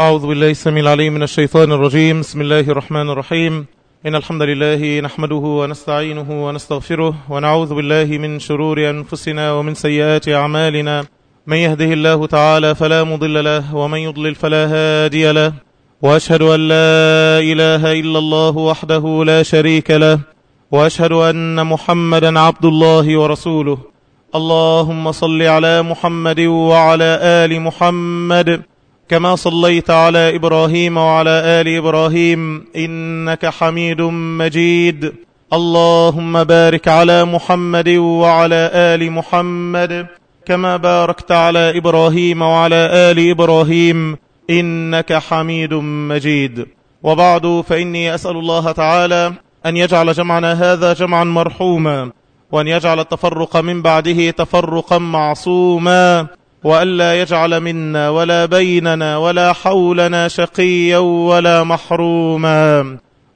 أعوذ بالله السميع العليم من الشيطان الرجيم بسم الله الرحمن الرحيم إن الحمد لله نحمده ونستعينه ونستغفره ونعوذ بالله من شرور أنفسنا ومن سيئات أعمالنا من يهده الله تعالى فلا مضل له ومن يضلل فلا هادي له وأشهد أن لا إله إلا الله وحده لا شريك له وأشهد أن محمدا عبد الله ورسوله اللهم صل على محمد وعلى آل محمد كما صليت على إبراهيم وعلى آل إبراهيم إنك حميد مجيد اللهم بارك على محمد وعلى آل محمد كما باركت على إبراهيم وعلى آل إبراهيم إنك حميد مجيد وبعد فإني أسأل الله تعالى أن يجعل جمعنا هذا جمعا مرحوما وأن يجعل التفرق من بعده تفرقا معصوما وألا يجعل منا ولا بيننا ولا حولنا شقيا ولا محروما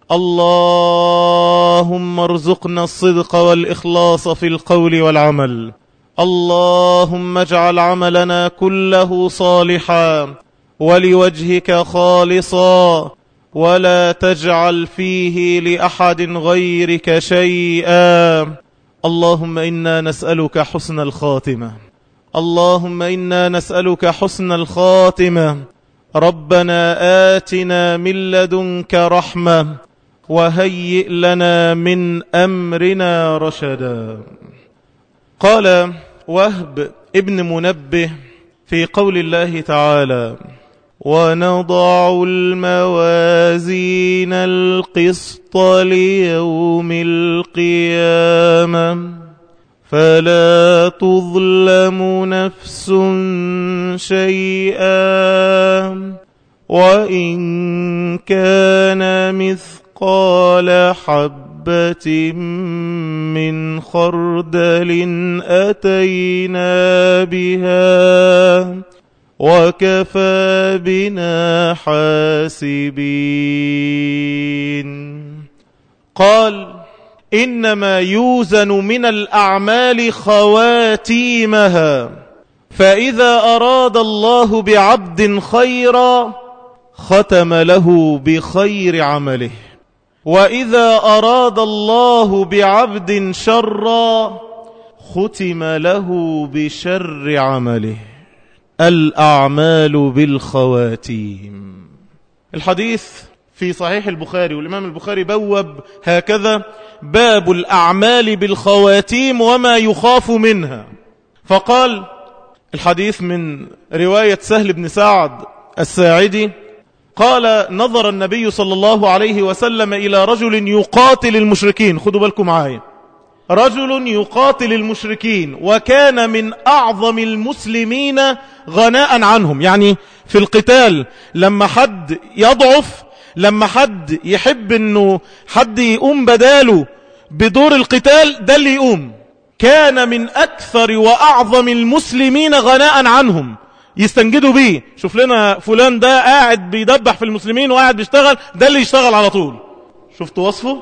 اللهم ارزقنا الصدق والإخلاص في القول والعمل اللهم اجعل عملنا كله صالحا ولوجهك خالصا ولا تجعل فيه لأحد غيرك شيئا اللهم إنا نسألك حسن الخاتمة اللهم إنا نسألك حسن الخاتمة ربنا آتنا من لدنك رحمة وهيئ لنا من أمرنا رشدا قال وهب ابن منبه في قول الله تعالى ونضع الموازين القسط ليوم القيامة فلا تظلم نفس شيئا وإن كان مثقال حبة من خردل أتينا بها وكفى بنا حاسبين قال إنما يوزن من الأعمال خواتيمها فإذا أراد الله بعبد خيرا ختم له بخير عمله وإذا أراد الله بعبد شرا ختم له بشر عمله الأعمال بالخواتيم الحديث في صحيح البخاري والإمام البخاري بوب هكذا باب الأعمال بالخواتيم وما يخاف منها فقال الحديث من رواية سهل بن سعد الساعدي قال نظر النبي صلى الله عليه وسلم إلى رجل يقاتل المشركين خذوا بالكم معايا رجل يقاتل المشركين وكان من أعظم المسلمين غناء عنهم يعني في القتال لما حد يضعف لما حد يحب انه حد يقوم بداله بدور القتال ده اللي يقوم كان من اكثر واعظم المسلمين غناء عنهم يستنجدوا بيه شوف لنا فلان ده قاعد بيدبح في المسلمين وقاعد بيشتغل ده اللي يشتغل على طول شفت وصفه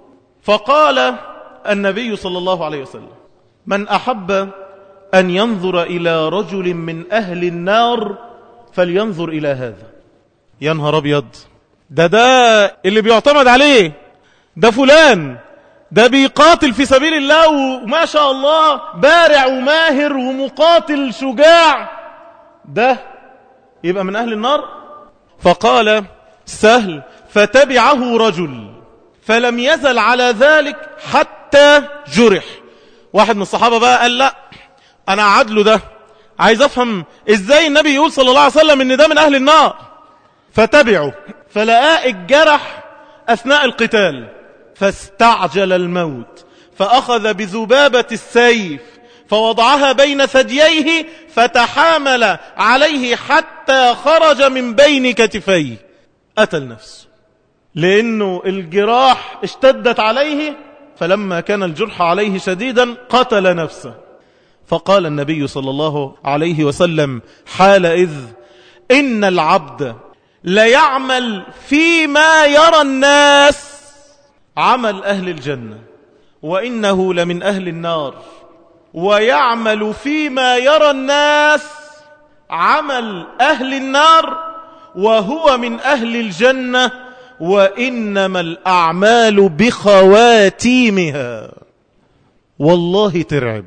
فقال النبي صلى الله عليه وسلم من احب ان ينظر الى رجل من اهل النار فلينظر الى هذا يا نهار ابيض ده ده اللي بيعتمد عليه ده فلان ده بيقاتل في سبيل الله وما شاء الله بارع وماهر ومقاتل شجاع ده يبقى من أهل النار فقال سهل فتبعه رجل فلم يزل على ذلك حتى جرح واحد من الصحابة بقى قال لا أنا عدله ده عايز أفهم إزاي النبي يقول صلى الله عليه وسلم إن ده من أهل النار فتبعه فلقاه الجرح أثناء القتال فاستعجل الموت فأخذ بذبابة السيف فوضعها بين ثدييه فتحامل عليه حتى خرج من بين كتفيه قتل نفسه لأنه الجراح اشتدت عليه فلما كان الجرح عليه شديدا قتل نفسه فقال النبي صلى الله عليه وسلم حال إذ إن العبد ليعمل فيما يرى الناس عمل أهل الجنة وإنه لمن أهل النار ويعمل فيما يرى الناس عمل أهل النار وهو من أهل الجنة وإنما الأعمال بخواتيمها والله ترعب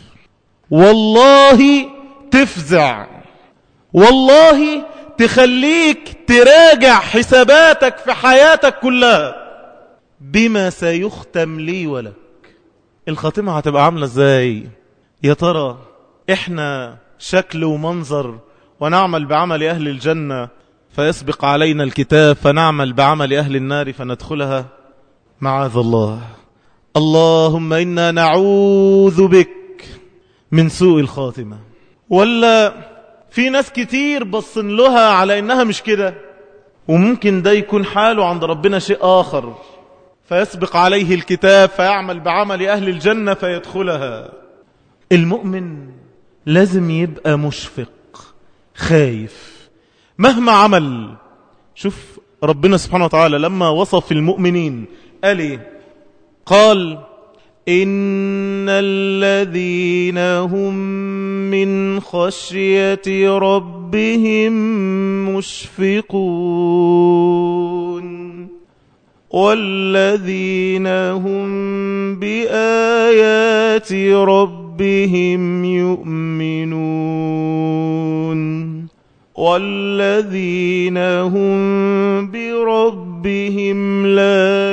والله تفزع والله تخليك تراجع حساباتك في حياتك كلها بما سيختم لي ولك الخاتمة هتبقى عاملة ازاي يا ترى احنا شكل ومنظر ونعمل بعمل أهل الجنة فيسبق علينا الكتاب فنعمل بعمل أهل النار فندخلها معاذ الله اللهم إنا نعوذ بك من سوء الخاتمة ولا في ناس كتير بصن لها على إنها مش كده وممكن ده يكون حاله عند ربنا شيء آخر فيسبق عليه الكتاب فيعمل بعمل أهل الجنة فيدخلها المؤمن لازم يبقى مشفق خايف مهما عمل شوف ربنا سبحانه وتعالى لما وصف المؤمنين قال ايه قال إن الذين هم من خشية ربهم مشفقون والذين هم بآيات ربهم يؤمنون والذين هم بربهم لا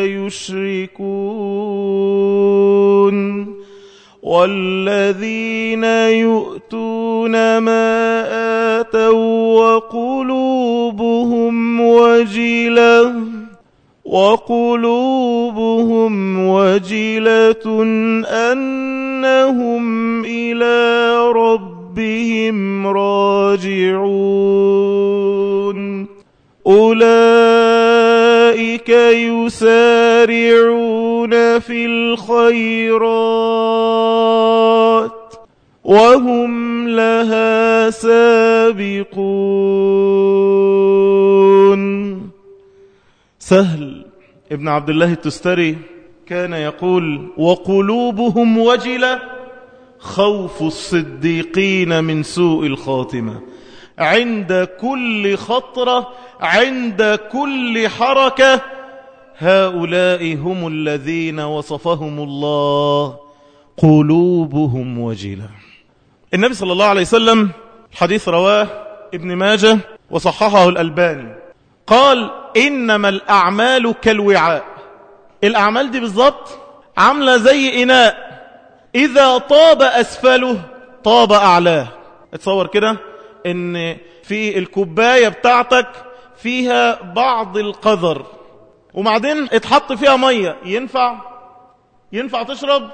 يشركون والذين يؤتون ما آتوا وقلوبهم وجلة وقلوبهم وجلة أنهم إلى ربهم راجعون أولئك يسارعون في الخيرات وهم لها سابقون سهل ابن عبد الله التستري كان يقول وقلوبهم وجلة خوف الصديقين من سوء الخاتمة عند كل خطرة عند كل حركة هؤلاء هم الذين وصفهم الله قلوبهم وجلة النبي صلى الله عليه وسلم حديث رواه ابن ماجه وصححه الألباني قال إنما الأعمال كالوعاء الأعمال دي بالضبط عاملة زي إناء إذا طاب أسفله طاب أعلاه اتصور كده إن في الكوباية بتاعتك فيها بعض القذر وبعدين اتحط فيها مية ينفع ينفع تشرب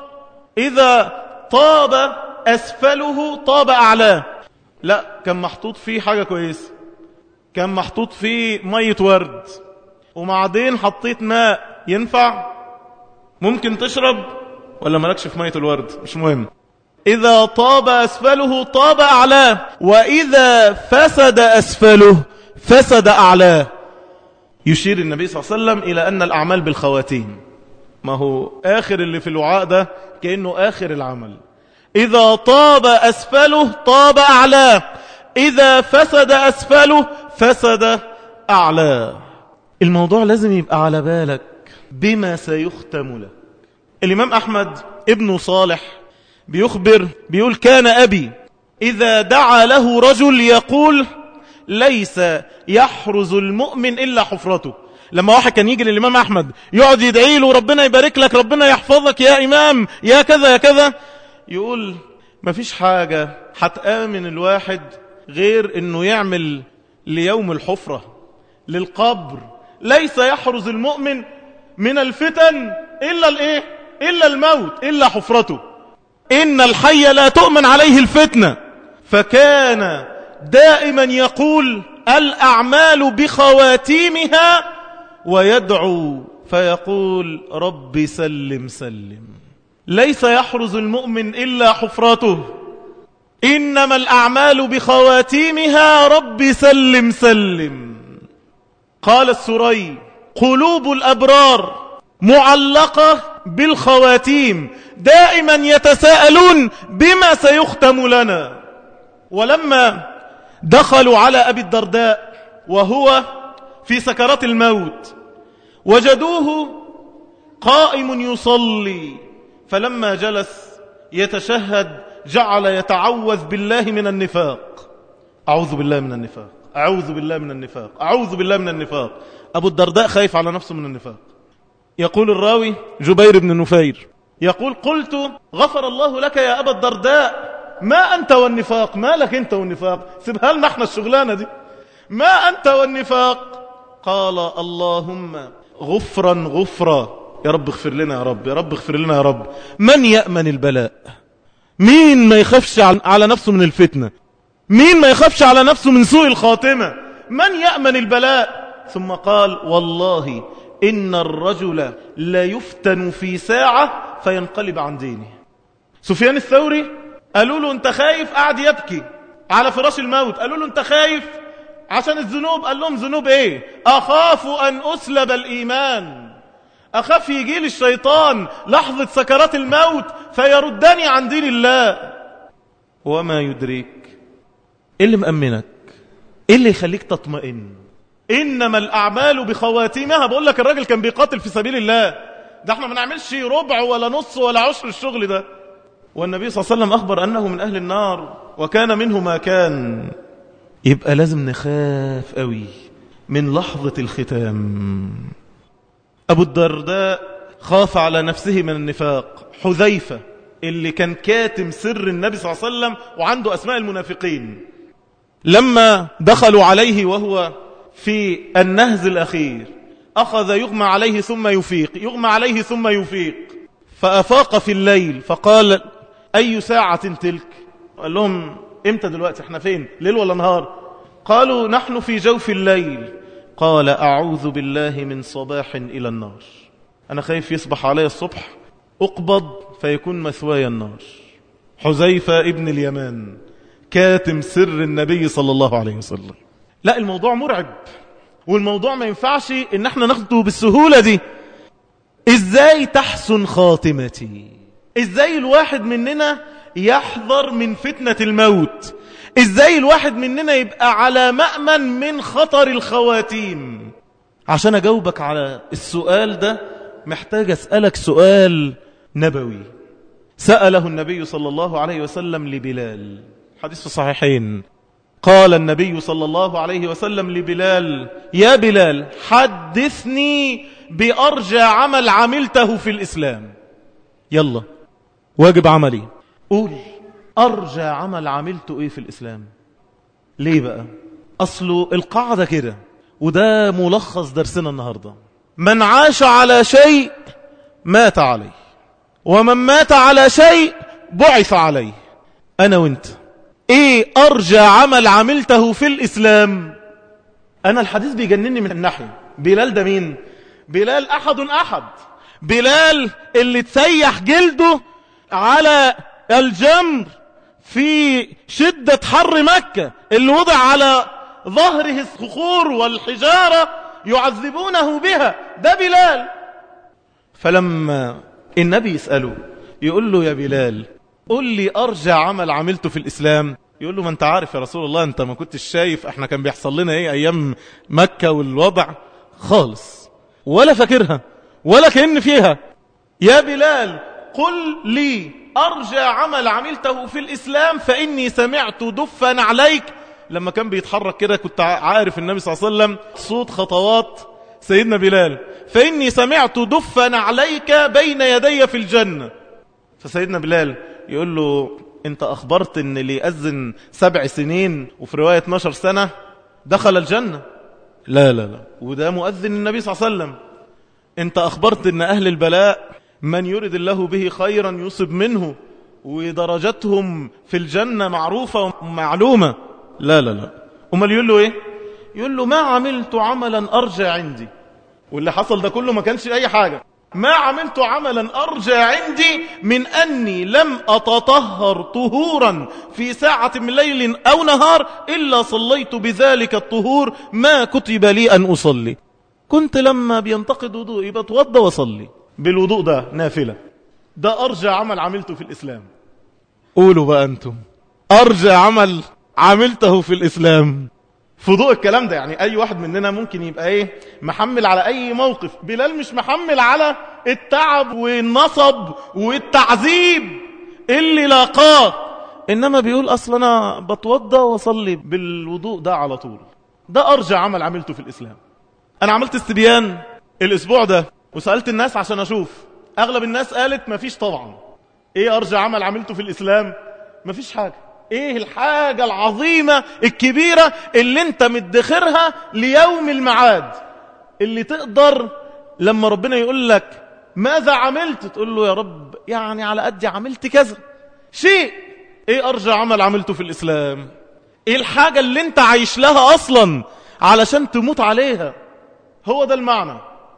إذا طاب أسفله طاب أعلاه لا كان محطوط فيه حاجة كويسة كان محطوط فيه مية ورد وبعدين حطيت ماء ينفع ممكن تشرب ولا مالكش في مية الورد مش مهم إذا طاب أسفله طاب أعلاه وإذا فسد أسفله فسد أعلاه يشير النبي صلى الله عليه وسلم إلى أن الأعمال بالخواتيم ما هو آخر اللي في الوعاء ده كأنه آخر العمل إذا طاب أسفله طاب أعلاه إذا فسد أسفله فسد أعلاه الموضوع لازم يبقى على بالك بما سيختم لك الإمام أحمد ابن صالح بيخبر بيقول كان أبي إذا دعا له رجل يقول ليس يحرز المؤمن إلا حفرته لما واحد كان يجي للإمام أحمد يقعد يدعي له ربنا يبارك لك ربنا يحفظك يا إمام يا كذا يا كذا يقول ما فيش حاجة هتآمن الواحد غير أنه يعمل ليوم الحفرة للقبر ليس يحرز المؤمن من الفتن إلا الإيه إلا الموت إلا حفرته إن الحي لا تؤمن عليه الفتنة فكان دائما يقول الأعمال بخواتيمها ويدعو فيقول رب سلم سلم ليس يحرز المؤمن إلا حفرته إنما الأعمال بخواتيمها رب سلم سلم قال السري قلوب الأبرار معلقة بالخواتيم دائما يتساءلون بما سيختم لنا ولما دخلوا على أبي الدرداء وهو في سكرات الموت وجدوه قائم يصلي فلما جلس يتشهد جعل يتعوذ بالله من النفاق أعوذ بالله من النفاق أعوذ بالله من النفاق أعوذ بالله من النفاق أبو الدرداء خايف على نفسه من النفاق يقول الراوي جبير بن نفير يقول قلت غفر الله لك يا أبا الدرداء ما أنت والنفاق ما لك أنت والنفاق سيبها لنا احنا الشغلانة دي ما أنت والنفاق قال اللهم غفرا غفرا يا رب اغفر لنا يا رب يا رب اغفر لنا يا رب من يأمن البلاء مين ما يخافش على نفسه من الفتنة مين ما يخافش على نفسه من سوء الخاتمة من يأمن البلاء ثم قال والله إن الرجل لا يفتن في ساعة فينقلب عن دينه سفيان الثوري قالوا له انت خايف قاعد يبكي على فراش الموت قالوا له انت خايف عشان الذنوب قال لهم ذنوب ايه اخاف ان اسلب الايمان اخاف يجي لي الشيطان لحظة سكرات الموت فيردني عن دين الله وما يدريك ايه اللي مأمنك ايه اللي يخليك تطمئن انما الاعمال بخواتيمها بقول لك الراجل كان بيقاتل في سبيل الله ده احنا ما نعملش ربع ولا نص ولا عشر الشغل ده والنبي صلى الله عليه وسلم اخبر انه من اهل النار وكان منه ما كان يبقى لازم نخاف قوي من لحظة الختام أبو الدرداء خاف على نفسه من النفاق حذيفة اللي كان كاتم سر النبي صلى الله عليه وسلم وعنده أسماء المنافقين لما دخلوا عليه وهو في النهز الأخير أخذ يغمى عليه ثم يفيق يغمى عليه ثم يفيق فأفاق في الليل فقال أي ساعة تلك قال لهم امتى دلوقتي احنا فين ليل ولا نهار قالوا نحن في جوف الليل قال أعوذ بالله من صباح إلى النار أنا خايف يصبح علي الصبح أقبض فيكون مثواي النار حزيفة ابن اليمان كاتم سر النبي صلى الله عليه وسلم لا الموضوع مرعب والموضوع ما ينفعش ان احنا ناخده بالسهولة دي ازاي تحسن خاتمتي ازاي الواحد مننا يحذر من فتنة الموت ازاي الواحد مننا يبقى على مأمن من خطر الخواتيم عشان اجاوبك على السؤال ده محتاج اسألك سؤال نبوي سأله النبي صلى الله عليه وسلم لبلال حديث في الصحيحين قال النبي صلى الله عليه وسلم لبلال يا بلال حدثني بأرجى عمل عملته في الإسلام يلا واجب عملي قول أرجى عمل عملته إيه في الإسلام ليه بقى أصله القاعدة كده وده ملخص درسنا النهاردة من عاش على شيء مات عليه ومن مات على شيء بعث عليه أنا وانت ايه ارجى عمل عملته في الاسلام انا الحديث بيجنني من الناحية بلال ده مين بلال احد احد بلال اللي تسيح جلده على الجمر في شدة حر مكة اللي وضع على ظهره الصخور والحجارة يعذبونه بها ده بلال فلما النبي يسأله يقول له يا بلال قل لي أرجع عمل عملته في الإسلام يقول له ما انت عارف يا رسول الله انت ما كنتش شايف احنا كان بيحصل لنا ايه ايام مكة والوضع خالص ولا فاكرها ولا كأن فيها يا بلال قل لي أرجع عمل عملته في الإسلام فإني سمعت دفا عليك لما كان بيتحرك كده كنت عارف النبي صلى الله عليه وسلم صوت خطوات سيدنا بلال فإني سمعت دفا عليك بين يدي في الجنة فسيدنا بلال يقول له انت اخبرت ان اللي يأذن سبع سنين وفي رواية 12 سنة دخل الجنة لا لا لا وده مؤذن النبي صلى الله عليه وسلم انت اخبرت ان اهل البلاء من يرد الله به خيرا يصب منه ودرجتهم في الجنة معروفة ومعلومة لا لا لا امال يقول له ايه يقول له ما عملت عملا ارجى عندي واللي حصل ده كله ما كانش اي حاجة ما عملت عملا أرجى عندي من أني لم أتطهر طهورا في ساعة من ليل أو نهار إلا صليت بذلك الطهور ما كتب لي أن أصلي كنت لما بينتقد وضوئي بتوضى وصلي بالوضوء ده نافلة ده أرجى عمل عملته في الإسلام قولوا بقى أنتم أرجى عمل عملته في الإسلام في ضوء الكلام ده يعني أي واحد مننا ممكن يبقى إيه محمل على أي موقف بلال مش محمل على التعب والنصب والتعذيب اللي لاقاه إنما بيقول أصلا أنا بتوضى وأصلي بالوضوء ده على طول ده أرجع عمل عملته في الإسلام أنا عملت استبيان الأسبوع ده وسألت الناس عشان أشوف أغلب الناس قالت مفيش طبعا إيه أرجع عمل عملته في الإسلام مفيش حاجة ايه الحاجة العظيمة الكبيرة اللي انت مدخرها ليوم المعاد اللي تقدر لما ربنا يقول لك ماذا عملت تقول له يا رب يعني على قد عملت كذا شيء ايه ارجع عمل عملته في الاسلام ايه الحاجة اللي انت عايش لها اصلا علشان تموت عليها هو ده المعنى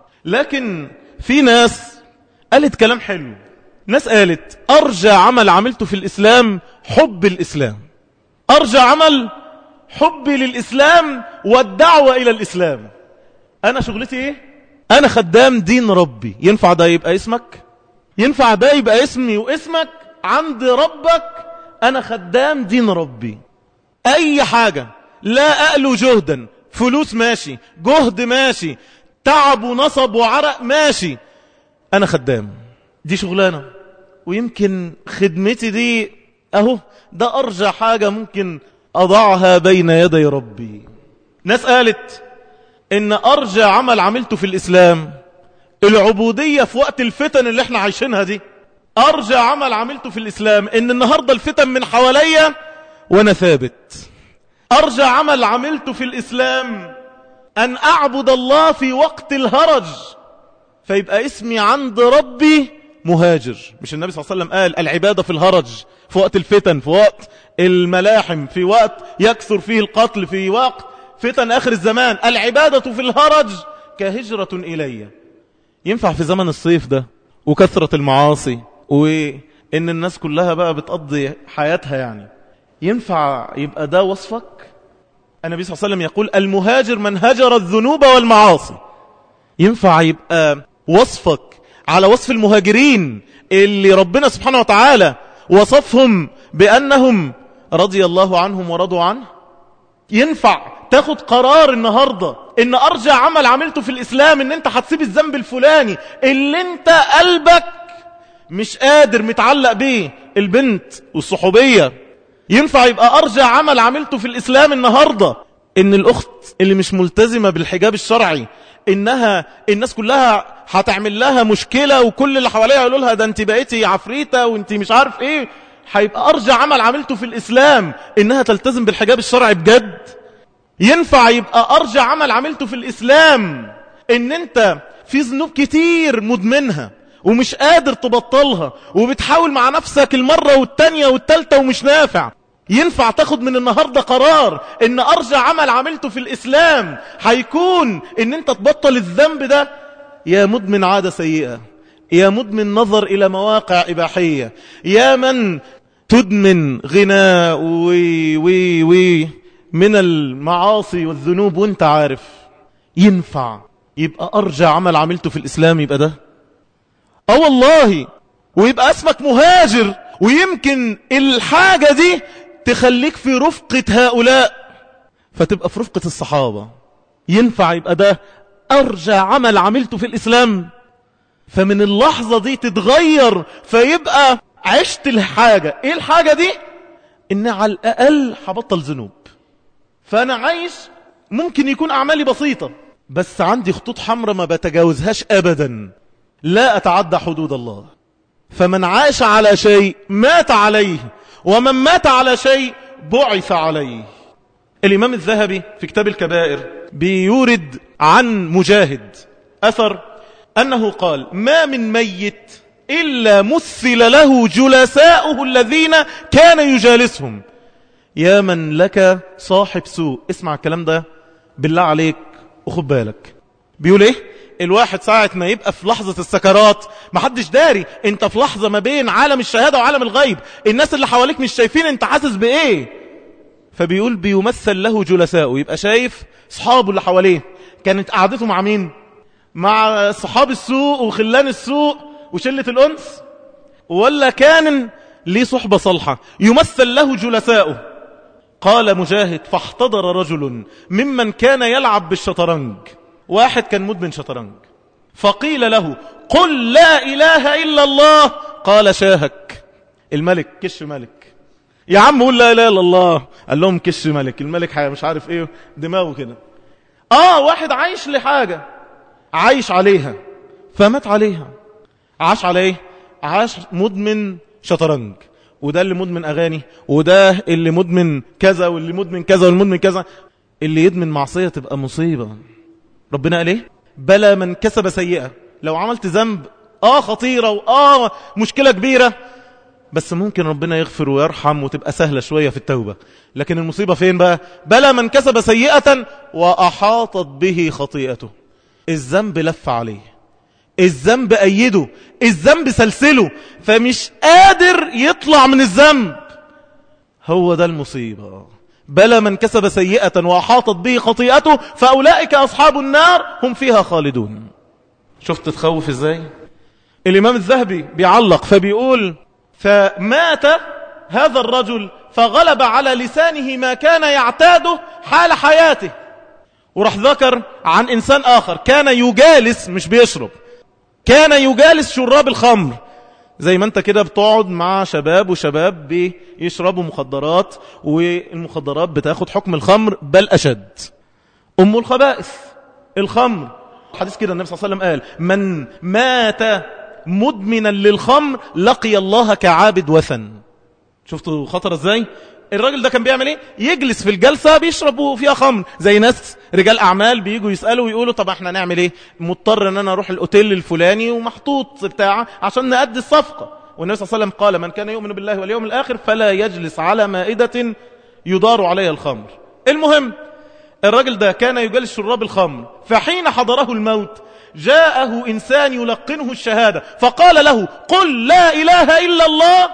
لكن في ناس قالت كلام حلو ناس قالت أرجى عمل عملته في الإسلام حب الإسلام أرجى عمل حبي للإسلام والدعوة إلى الإسلام أنا شغلتي إيه؟ أنا خدام دين ربي ينفع ده يبقى اسمك؟ ينفع ده يبقى اسمي واسمك عند ربك أنا خدام دين ربي أي حاجة لا أألو جهدا فلوس ماشي جهد ماشي تعب ونصب وعرق ماشي أنا خدام دي شغلانة ويمكن خدمتي دي أهو ده أرجى حاجة ممكن أضعها بين يدي ربي ناس قالت إن أرجى عمل عملته في الإسلام العبودية في وقت الفتن اللي احنا عايشينها دي أرجى عمل عملته في الإسلام إن النهاردة الفتن من حواليا وأنا ثابت أرجى عمل عملته في الإسلام أن أعبد الله في وقت الهرج فيبقى اسمي عند ربي مهاجر مش النبي صلى الله عليه وسلم قال العبادة في الهرج في وقت الفتن في وقت الملاحم في وقت يكثر فيه القتل في وقت فتن آخر الزمان العبادة في الهرج كهجرة إلي ينفع في زمن الصيف ده وكثرة المعاصي وإن الناس كلها بقى بتقضي حياتها يعني ينفع يبقى ده وصفك النبي صلى الله عليه وسلم يقول المهاجر من هجر الذنوب والمعاصي ينفع يبقى وصفك على وصف المهاجرين اللي ربنا سبحانه وتعالى وصفهم بأنهم رضي الله عنهم ورضوا عنه ينفع تاخد قرار النهاردة ان ارجع عمل عملته في الاسلام ان انت هتسيب الذنب الفلاني اللي انت قلبك مش قادر متعلق بيه البنت والصحوبية ينفع يبقى ارجع عمل عملته في الاسلام النهاردة ان الاخت اللي مش ملتزمة بالحجاب الشرعي انها الناس كلها هتعمل لها مشكلة وكل اللي حواليها يقولوا لها ده انت بقيتي عفريتة وانت مش عارف ايه هيبقى ارجع عمل عملته في الاسلام انها تلتزم بالحجاب الشرعي بجد ينفع يبقى ارجع عمل عملته في الاسلام ان انت في ذنوب كتير مدمنها ومش قادر تبطلها وبتحاول مع نفسك المرة والتانية والتالتة ومش نافع ينفع تاخد من النهاردة قرار ان ارجع عمل عملته في الاسلام هيكون ان انت تبطل الذنب ده يا مدمن عادة سيئة يا مدمن نظر الى مواقع اباحية يا من تدمن غناء وي وي وي من المعاصي والذنوب وانت عارف ينفع يبقى ارجع عمل عملته في الاسلام يبقى ده اه والله ويبقى اسمك مهاجر ويمكن الحاجة دي تخليك في رفقة هؤلاء فتبقى في رفقة الصحابة ينفع يبقى ده أرجع عمل عملته في الإسلام فمن اللحظة دي تتغير فيبقى عشت الحاجة ايه الحاجة دي ان على الأقل هبطل ذنوب فأنا عايش ممكن يكون أعمالي بسيطة بس عندي خطوط حمراء ما بتجاوزهاش أبدا لا أتعدى حدود الله فمن عاش على شيء مات عليه ومن مات على شيء بعث عليه الإمام الذهبي في كتاب الكبائر بيورد عن مجاهد أثر أنه قال ما من ميت إلا مثل له جلساؤه الذين كان يجالسهم يا من لك صاحب سوء اسمع الكلام ده بالله عليك وخد بالك بيقول ايه الواحد ساعة ما يبقى في لحظة السكرات محدش داري انت في لحظة ما بين عالم الشهادة وعالم الغيب الناس اللي حواليك مش شايفين انت حاسس بايه فبيقول بيمثل له جلساءه يبقى شايف صحابه اللي حواليه كانت قعدته مع مين مع صحاب السوق وخلان السوق وشلة الأنس ولا كان ليه صحبة صالحة يمثل له جلساؤه قال مجاهد فاحتضر رجل ممن كان يلعب بالشطرنج واحد كان مدمن شطرنج فقيل له قل لا إله إلا الله قال شاهك الملك كش ملك يا عم قول لا إله إلا الله قال لهم كش ملك الملك مش عارف إيه دماغه كده آه واحد عايش لحاجة عايش عليها فمات عليها عاش على إيه عاش مدمن شطرنج وده اللي مدمن أغاني وده اللي مدمن كذا واللي مدمن كذا واللي مدمن كذا اللي يدمن معصية تبقى مصيبة ربنا قال ايه بلى من كسب سيئة لو عملت ذنب اه خطيرة واه مشكلة كبيرة بس ممكن ربنا يغفر ويرحم وتبقى سهلة شوية في التوبة لكن المصيبة فين بقى بلى من كسب سيئة وأحاطت به خطيئته الذنب لف عليه الذنب أيده الذنب سلسله فمش قادر يطلع من الذنب هو ده المصيبة بلى من كسب سيئة وأحاطت به خطيئته فأولئك أصحاب النار هم فيها خالدون شفت تخوف ازاي الإمام الذهبي بيعلق فبيقول فمات هذا الرجل فغلب على لسانه ما كان يعتاده حال حياته وراح ذكر عن إنسان آخر كان يجالس مش بيشرب كان يجالس شراب الخمر زي ما انت كده بتقعد مع شباب وشباب بيشربوا مخدرات والمخدرات بتاخد حكم الخمر بل أشد أم الخبائث الخمر حديث كده النبي صلى الله عليه وسلم قال من مات مدمنا للخمر لقي الله كعابد وثن شفتوا خطر ازاي الراجل ده كان بيعمل ايه يجلس في الجلسة بيشربوا فيها خمر زي ناس رجال اعمال بييجوا يسألوا ويقولوا طب احنا نعمل ايه مضطر ان انا اروح الاوتيل الفلاني ومحطوط بتاعه عشان نأدي الصفقة والنبي صلى الله عليه وسلم قال من كان يؤمن بالله واليوم الاخر فلا يجلس على مائدة يدار عليها الخمر المهم الراجل ده كان يجلس شراب الخمر فحين حضره الموت جاءه إنسان يلقنه الشهادة فقال له قل لا إله إلا الله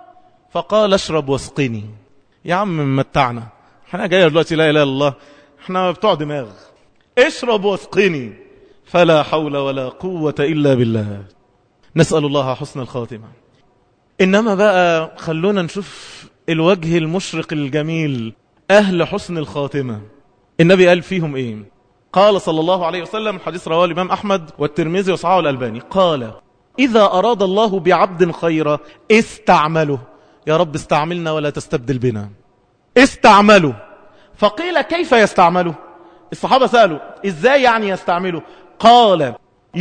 فقال اشرب واسقني يا عم متعنا احنا جاي دلوقتي لا اله الا الله احنا بتوع دماغ اشرب واسقني فلا حول ولا قوة إلا بالله نسأل الله حسن الخاتمة إنما بقى خلونا نشوف الوجه المشرق الجميل أهل حسن الخاتمة النبي قال فيهم إيه قال صلى الله عليه وسلم حديث رواه الإمام أحمد والترمذي وصححه الألباني قال إذا أراد الله بعبد خيرا استعمله يا رب استعملنا ولا تستبدل بنا استعملوا فقيل كيف يستعمله الصحابة سألوا ازاي يعني يستعمله قال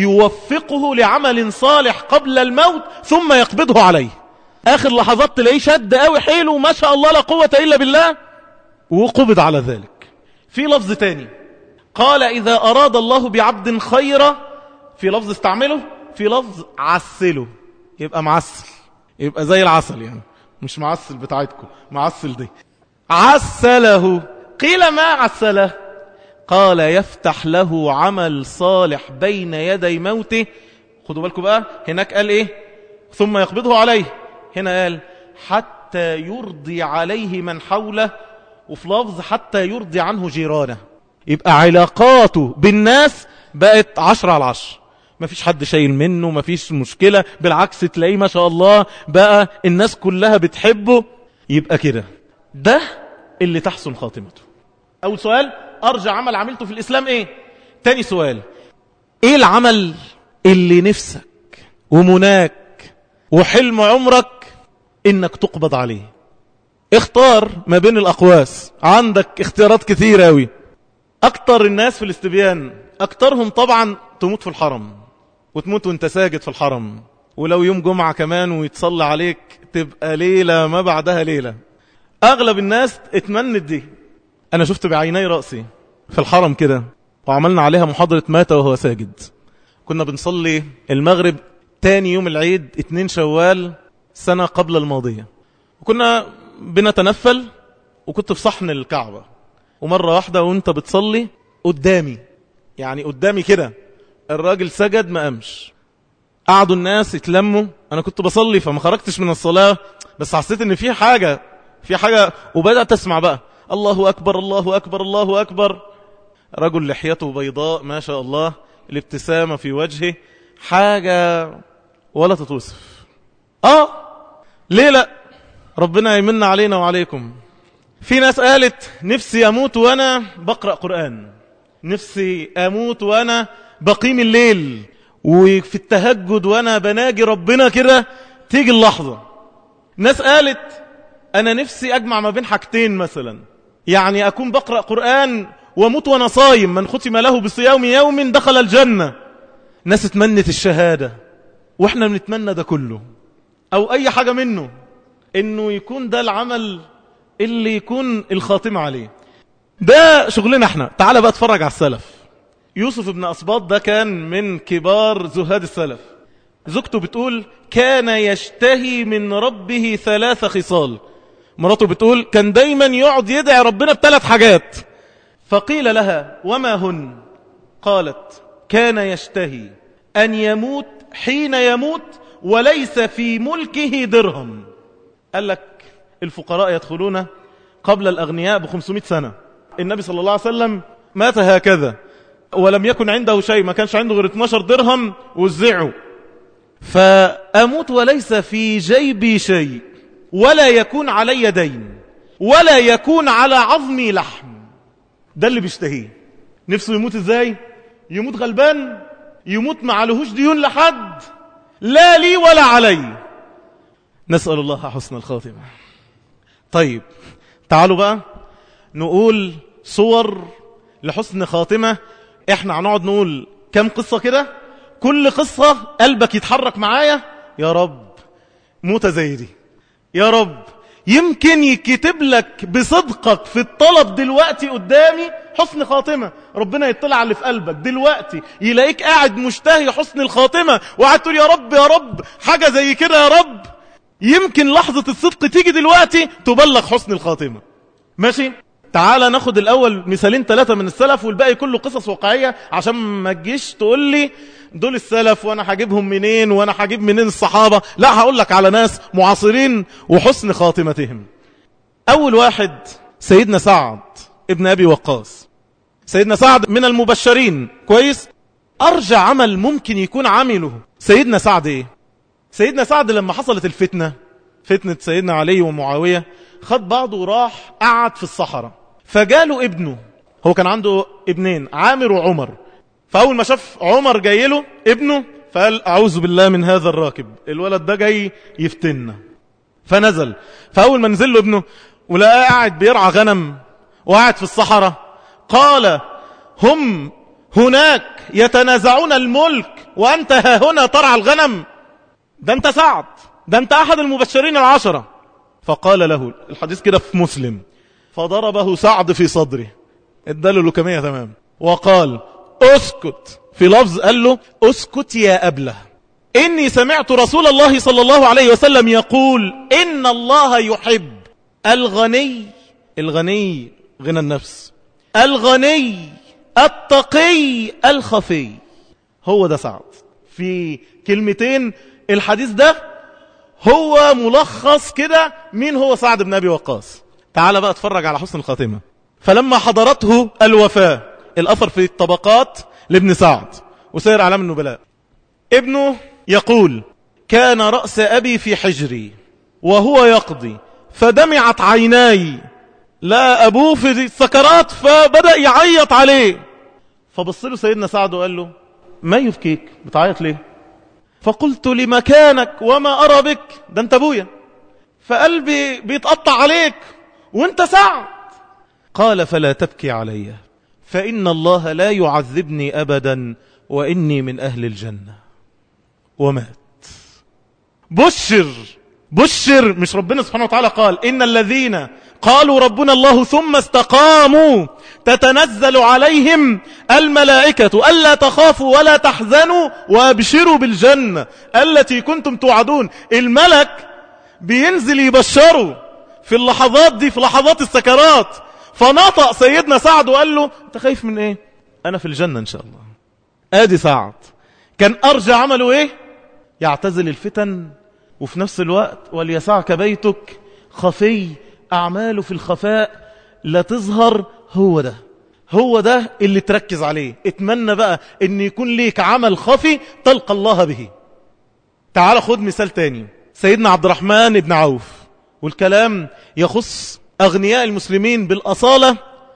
يوفقه لعمل صالح قبل الموت ثم يقبضه عليه آخر لحظات تلاقيه شد قوي حيله ما شاء الله لا قوة إلا بالله وقبض على ذلك في لفظ تاني قال إذا أراد الله بعبد خيرا في لفظ استعمله في لفظ عسله يبقى معسل يبقى زي العسل يعني مش معسل بتاعتكم معسل دي عسله قيل ما عسله قال يفتح له عمل صالح بين يدي موته خدوا بالكم بقى هناك قال ايه ثم يقبضه عليه هنا قال حتى يرضي عليه من حوله وفي لفظ حتى يرضي عنه جيرانه يبقى علاقاته بالناس بقت عشرة على عشر ما فيش حد شايل منه ما فيش مشكلة بالعكس تلاقيه ما شاء الله بقى الناس كلها بتحبه يبقى كده ده اللي تحسن خاتمته أول سؤال أرجع عمل عملته في الإسلام إيه تاني سؤال إيه العمل اللي نفسك ومناك وحلم عمرك إنك تقبض عليه اختار ما بين الأقواس عندك اختيارات كثيرة أوي أكتر الناس في الاستبيان أكترهم طبعا تموت في الحرم وتموت وانت ساجد في الحرم ولو يوم جمعة كمان ويتصلى عليك تبقى ليلة ما بعدها ليلة أغلب الناس اتمنت دي أنا شفت بعيني رأسي في الحرم كده وعملنا عليها محاضرة مات وهو ساجد كنا بنصلي المغرب تاني يوم العيد اتنين شوال سنة قبل الماضية وكنا بنتنفل وكنت في صحن الكعبة ومرة واحدة وانت بتصلي قدامي يعني قدامي كده الراجل سجد ما قامش قعدوا الناس يتلموا انا كنت بصلي فما خرجتش من الصلاة بس حسيت ان في حاجة في حاجة وبدأت اسمع بقى الله اكبر الله اكبر الله اكبر رجل لحيته بيضاء ما شاء الله الابتسامة في وجهه حاجة ولا تتوصف اه ليه لا ربنا يمن علينا وعليكم في ناس قالت نفسي أموت وأنا بقرأ قرآن نفسي أموت وأنا بقيم الليل وفي التهجد وأنا بناجي ربنا كده تيجي اللحظة ناس قالت أنا نفسي أجمع ما بين حاجتين مثلا يعني أكون بقرأ قرآن وموت وانا صايم من ختم له بصيام يوم دخل الجنة ناس اتمنت الشهادة واحنا بنتمنى ده كله او اي حاجة منه انه يكون ده العمل اللي يكون الخاتمة عليه ده شغلنا احنا تعال بقى اتفرج على السلف يوسف ابن أسباط ده كان من كبار زهاد السلف زوجته بتقول كان يشتهي من ربه ثلاث خصال مراته بتقول كان دايما يقعد يدعي ربنا بثلاث حاجات فقيل لها وما هن قالت كان يشتهي أن يموت حين يموت وليس في ملكه درهم قال لك الفقراء يدخلون قبل الأغنياء بخمسمائة سنة النبي صلى الله عليه وسلم مات هكذا ولم يكن عنده شيء ما كانش عنده غير 12 درهم وزعوا فأموت وليس في جيبي شيء ولا يكون علي دين ولا يكون على عظمي لحم ده اللي بيشتهيه نفسه يموت ازاي يموت غلبان يموت ما عليهوش ديون لحد لا لي ولا علي نسأل الله حسن الخاتمة طيب تعالوا بقى نقول صور لحسن خاتمة احنا هنقعد نقول كم قصة كده كل قصة قلبك يتحرك معايا يا رب موتة زي دي يا رب يمكن يكتب لك بصدقك في الطلب دلوقتي قدامي حسن خاتمة ربنا يطلع على اللي في قلبك دلوقتي يلاقيك قاعد مشتهي حسن الخاتمة وقاعد تقول يا رب يا رب حاجة زي كده يا رب يمكن لحظة الصدق تيجي دلوقتي تبلغ حسن الخاتمة ماشي تعال ناخد الأول مثالين ثلاثة من السلف والباقي كله قصص واقعية عشان ما تجيش تقول لي دول السلف وانا هجيبهم منين وانا هجيب منين الصحابة لا هقول لك على ناس معاصرين وحسن خاتمتهم اول واحد سيدنا سعد ابن ابي وقاص سيدنا سعد من المبشرين كويس ارجع عمل ممكن يكون عمله سيدنا سعد ايه سيدنا سعد لما حصلت الفتنة فتنة سيدنا علي ومعاوية خد بعضه وراح قعد في الصحراء فجاله ابنه هو كان عنده ابنين عامر وعمر فأول ما شاف عمر جاي له ابنه فقال أعوذ بالله من هذا الراكب الولد ده جاي يفتنا فنزل فأول ما نزل له ابنه ولقاه قاعد بيرعى غنم وقاعد في الصحراء قال هم هناك يتنازعون الملك وأنت ها هنا ترعى الغنم ده أنت سعد ده أنت أحد المبشرين العشرة فقال له الحديث كده في مسلم فضربه سعد في صدره اداله لكمية تمام وقال اسكت في لفظ قال له اسكت يا أبله إني سمعت رسول الله صلى الله عليه وسلم يقول إن الله يحب الغني الغني غنى النفس الغني التقي الخفي هو ده سعد في كلمتين الحديث ده هو ملخص كده مين هو سعد بن أبي وقاص تعال بقى اتفرج على حسن الخاتمة فلما حضرته الوفاة الأثر في الطبقات لابن سعد وسير أعلام النبلاء ابنه يقول كان رأس أبي في حجري وهو يقضي فدمعت عيناي لا أبوه في السكرات فبدأ يعيط عليه فبص له سيدنا سعد وقال له ما يبكيك بتعيط ليه فقلت لمكانك وما أرى بك ده انت أبويا فقلبي بيتقطع عليك وانت سعد قال فلا تبكي علي فإن الله لا يعذبني أبدا وإني من أهل الجنة ومات بشر بشر مش ربنا سبحانه وتعالى قال إن الذين قالوا ربنا الله ثم استقاموا تتنزل عليهم الملائكة ألا تخافوا ولا تحزنوا وابشروا بالجنة التي كنتم توعدون الملك بينزل يبشروا في اللحظات دي في لحظات السكرات فنطق سيدنا سعد وقال له انت خايف من ايه انا في الجنة ان شاء الله ادي سعد كان ارجى عمله ايه يعتزل الفتن وفي نفس الوقت وليسعك بيتك خفي اعماله في الخفاء لا تظهر هو ده هو ده اللي تركز عليه اتمنى بقى ان يكون ليك عمل خفي تلقى الله به تعال خد مثال تاني سيدنا عبد الرحمن بن عوف والكلام يخص أغنياء المسلمين بالأصالة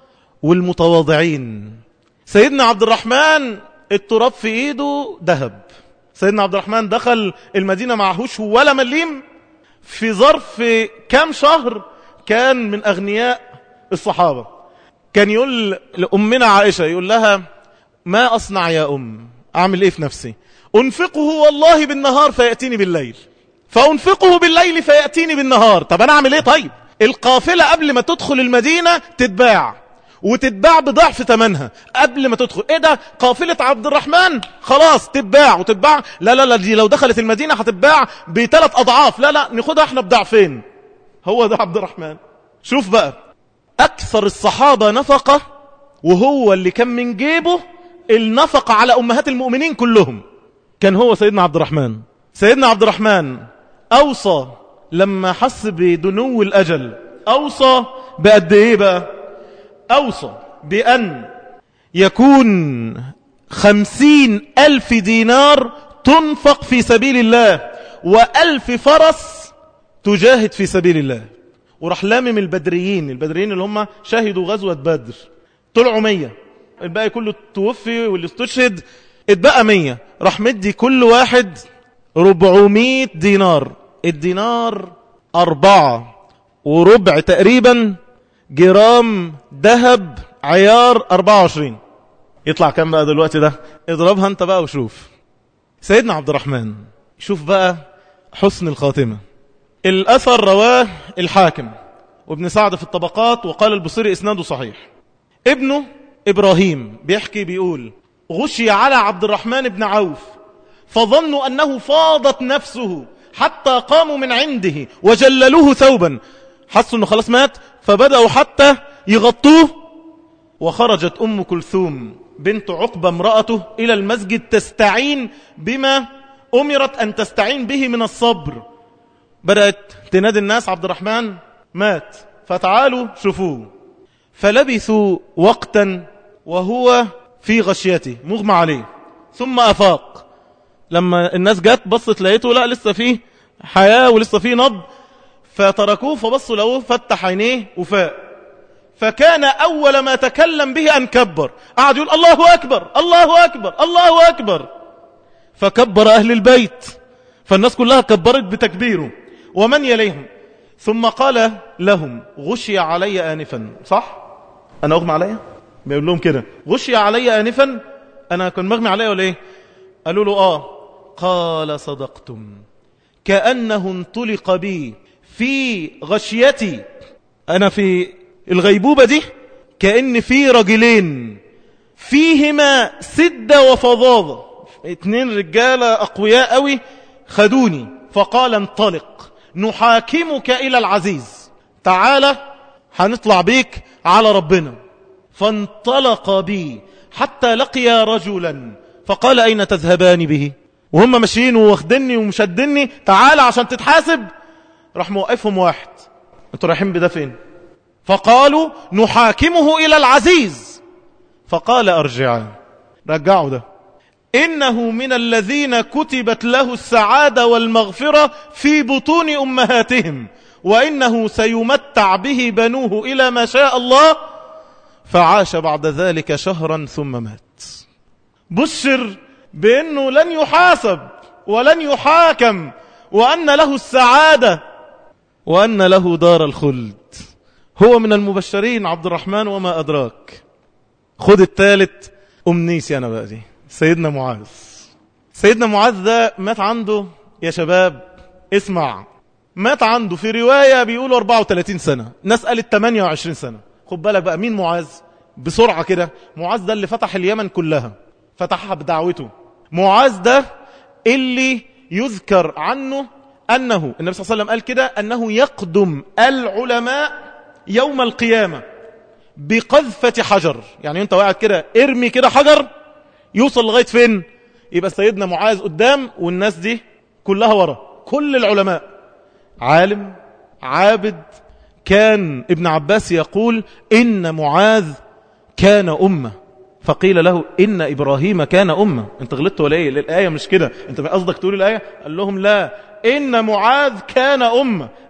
والمتواضعين سيدنا عبد الرحمن التراب في ايده ذهب سيدنا عبد الرحمن دخل المدينة معهوش ولا مليم في ظرف كام شهر كان من أغنياء الصحابة كان يقول لأمنا عائشة يقول لها ما أصنع يا أم أعمل إيه في نفسي أنفقه والله بالنهار فيأتيني بالليل فأنفقه بالليل فيأتيني بالنهار طب أنا أعمل إيه طيب القافلة قبل ما تدخل المدينة تتباع وتتباع بضعف ثمنها قبل ما تدخل ايه ده قافلة عبد الرحمن خلاص تتباع وتتباع لا لا لا دي لو دخلت المدينة هتتباع بثلاث اضعاف لا لا ناخدها احنا بضعفين هو ده عبد الرحمن شوف بقى اكثر الصحابة نفقة وهو اللي كان من جيبه النفقة على امهات المؤمنين كلهم كان هو سيدنا عبد الرحمن سيدنا عبد الرحمن اوصى لما حس بدنو الاجل اوصى بقد ايه بقى أوصى بأن يكون خمسين ألف دينار تنفق في سبيل الله وألف فرس تجاهد في سبيل الله وراح لامم البدريين البدريين اللي هم شهدوا غزوة بدر طلعوا مية الباقي كله توفي واللي استشهد اتبقى مية راح مدي كل واحد ربعمية دينار الدينار أربعة وربع تقريبا جرام ذهب عيار 24 يطلع كام بقى دلوقتي ده اضربها انت بقى وشوف سيدنا عبد الرحمن شوف بقى حسن الخاتمة الأثر رواه الحاكم وابن سعد في الطبقات وقال البصيري إسناده صحيح ابنه إبراهيم بيحكي بيقول غشي على عبد الرحمن بن عوف فظنوا أنه فاضت نفسه حتى قاموا من عنده وجللوه ثوبا حسوا أنه خلاص مات فبدأوا حتى يغطوه وخرجت أم كلثوم بنت عقبة امرأته إلى المسجد تستعين بما أمرت أن تستعين به من الصبر بدأت تنادي الناس عبد الرحمن مات فتعالوا شوفوه فلبثوا وقتا وهو في غشيته مغمى عليه ثم أفاق لما الناس جت بصت لقيته لا لسه فيه حياة ولسه فيه نبض فتركوه فبصوا له فتح عينيه وفاق فكان أول ما تكلم به أن كبر قعد يقول الله أكبر الله أكبر الله أكبر فكبر أهل البيت فالناس كلها كبرت بتكبيره ومن يليهم ثم قال لهم غشي علي آنفا صح؟ أنا أغمى علي؟ بيقول لهم كده غشي علي آنفا أنا كان مغمي علي ولا إيه؟ قالوا له آه قال صدقتم كأنه انطلق بي في غشيتي أنا في الغيبوبة دي كأن في رجلين فيهما سدة وفظاظة اتنين رجالة أقوياء قوي خدوني فقال انطلق نحاكمك إلى العزيز تعالى هنطلع بيك على ربنا فانطلق بي حتى لقي رجلا فقال أين تذهبان به وهم ماشيين واخدني ومشدني تعالى عشان تتحاسب راح موقفهم واحد انتوا رايحين بده فين فقالوا نحاكمه إلى العزيز فقال أرجعا رجعوا ده إنه من الذين كتبت له السعادة والمغفرة في بطون أمهاتهم وإنه سيمتع به بنوه إلى ما شاء الله فعاش بعد ذلك شهرا ثم مات بشر بأنه لن يحاسب ولن يحاكم وأن له السعادة وأن له دار الخلد هو من المبشرين عبد الرحمن وما أدراك خد الثالث أمنيسي أنا بقى دي سيدنا معاذ سيدنا معاذ ده مات عنده يا شباب اسمع مات عنده في رواية بيقولوا 34 سنة ناس قالت 28 سنة خد بالك بقى مين معاذ بسرعة كده معاذ ده اللي فتح اليمن كلها فتحها بدعوته معاذ ده اللي يذكر عنه أنه النبي صلى الله عليه وسلم قال كده أنه يقدم العلماء يوم القيامة بقذفة حجر يعني انت واقع كده ارمي كده حجر يوصل لغاية فين يبقى سيدنا معاذ قدام والناس دي كلها ورا كل العلماء عالم عابد كان ابن عباس يقول إن معاذ كان أمة فقيل له إن إبراهيم كان أمة انت غلطت ولا ايه الآية مش كده انت قصدك تقول الآية قال لهم لا إن معاذ كان أمة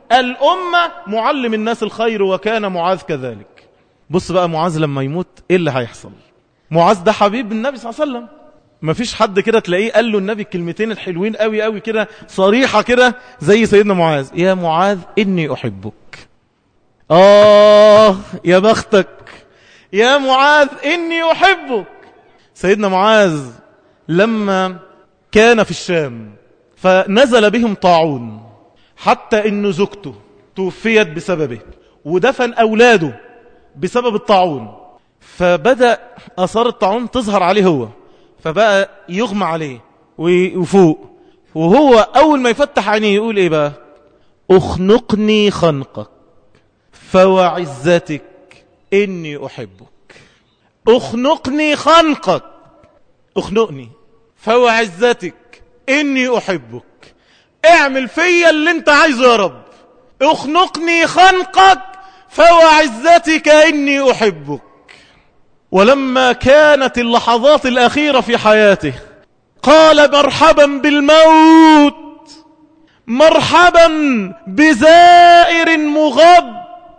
الأمة معلم الناس الخير وكان معاذ كذلك بص بقى معاذ لما يموت ايه اللي هيحصل معاذ ده حبيب النبي صلى الله عليه وسلم ما فيش حد كده تلاقيه قال له النبي الكلمتين الحلوين قوي قوي كده صريحة كده زي سيدنا معاذ يا معاذ إني أحبك آه يا بختك يا معاذ إني أحبك سيدنا معاذ لما كان في الشام فنزل بهم طاعون حتى إن زوجته توفيت بسببه ودفن أولاده بسبب الطاعون فبدأ أثار الطاعون تظهر عليه هو فبقى يغمى عليه ويفوق وهو أول ما يفتح عينيه يقول إيه بقى أخنقني خنقك فوعزتك إني أحبك أخنقني خنقك أخنقني فوعزتك إني أحبك اعمل فيا اللي انت عايزه يا رب اخنقني خنقك فوعزتك إني أحبك ولما كانت اللحظات الأخيرة في حياته قال مرحبا بالموت مرحبا بزائر مغب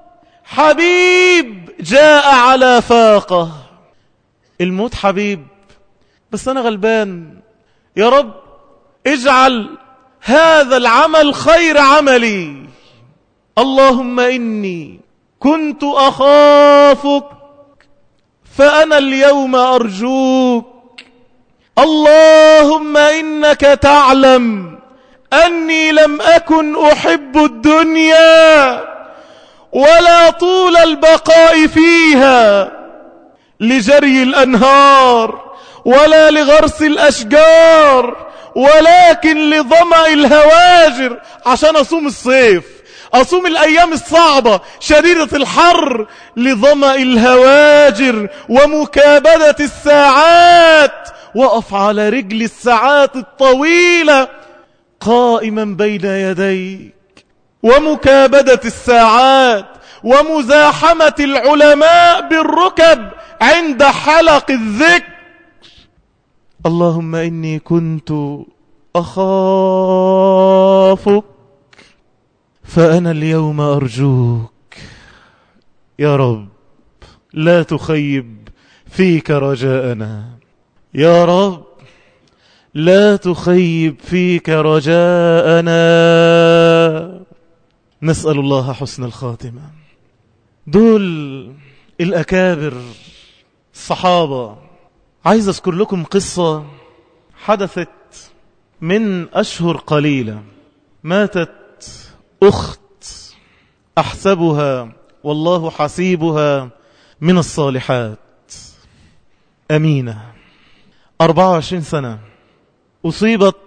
حبيب جاء على فاقه الموت حبيب بس أنا غلبان يا رب اجعل هذا العمل خير عملي اللهم إني كنت أخافك فأنا اليوم أرجوك اللهم إنك تعلم أني لم أكن أحب الدنيا ولا طول البقاء فيها لجري الأنهار ولا لغرس الأشجار ولكن لظمأ الهواجر عشان أصوم الصيف أصوم الأيام الصعبة شديدة الحر لظمأ الهواجر ومكابدة الساعات وقف على رجل الساعات الطويلة قائما بين يديك ومكابدة الساعات ومزاحمة العلماء بالركب عند حلق الذكر اللهم إني كنت أخافك فأنا اليوم أرجوك يا رب لا تخيب فيك رجاءنا يا رب لا تخيب فيك رجاءنا نسأل الله حسن الخاتمة دول الأكابر الصحابة عايز أذكر لكم قصة حدثت من أشهر قليلة ماتت أخت أحسبها والله حسيبها من الصالحات أمينة 24 سنة أصيبت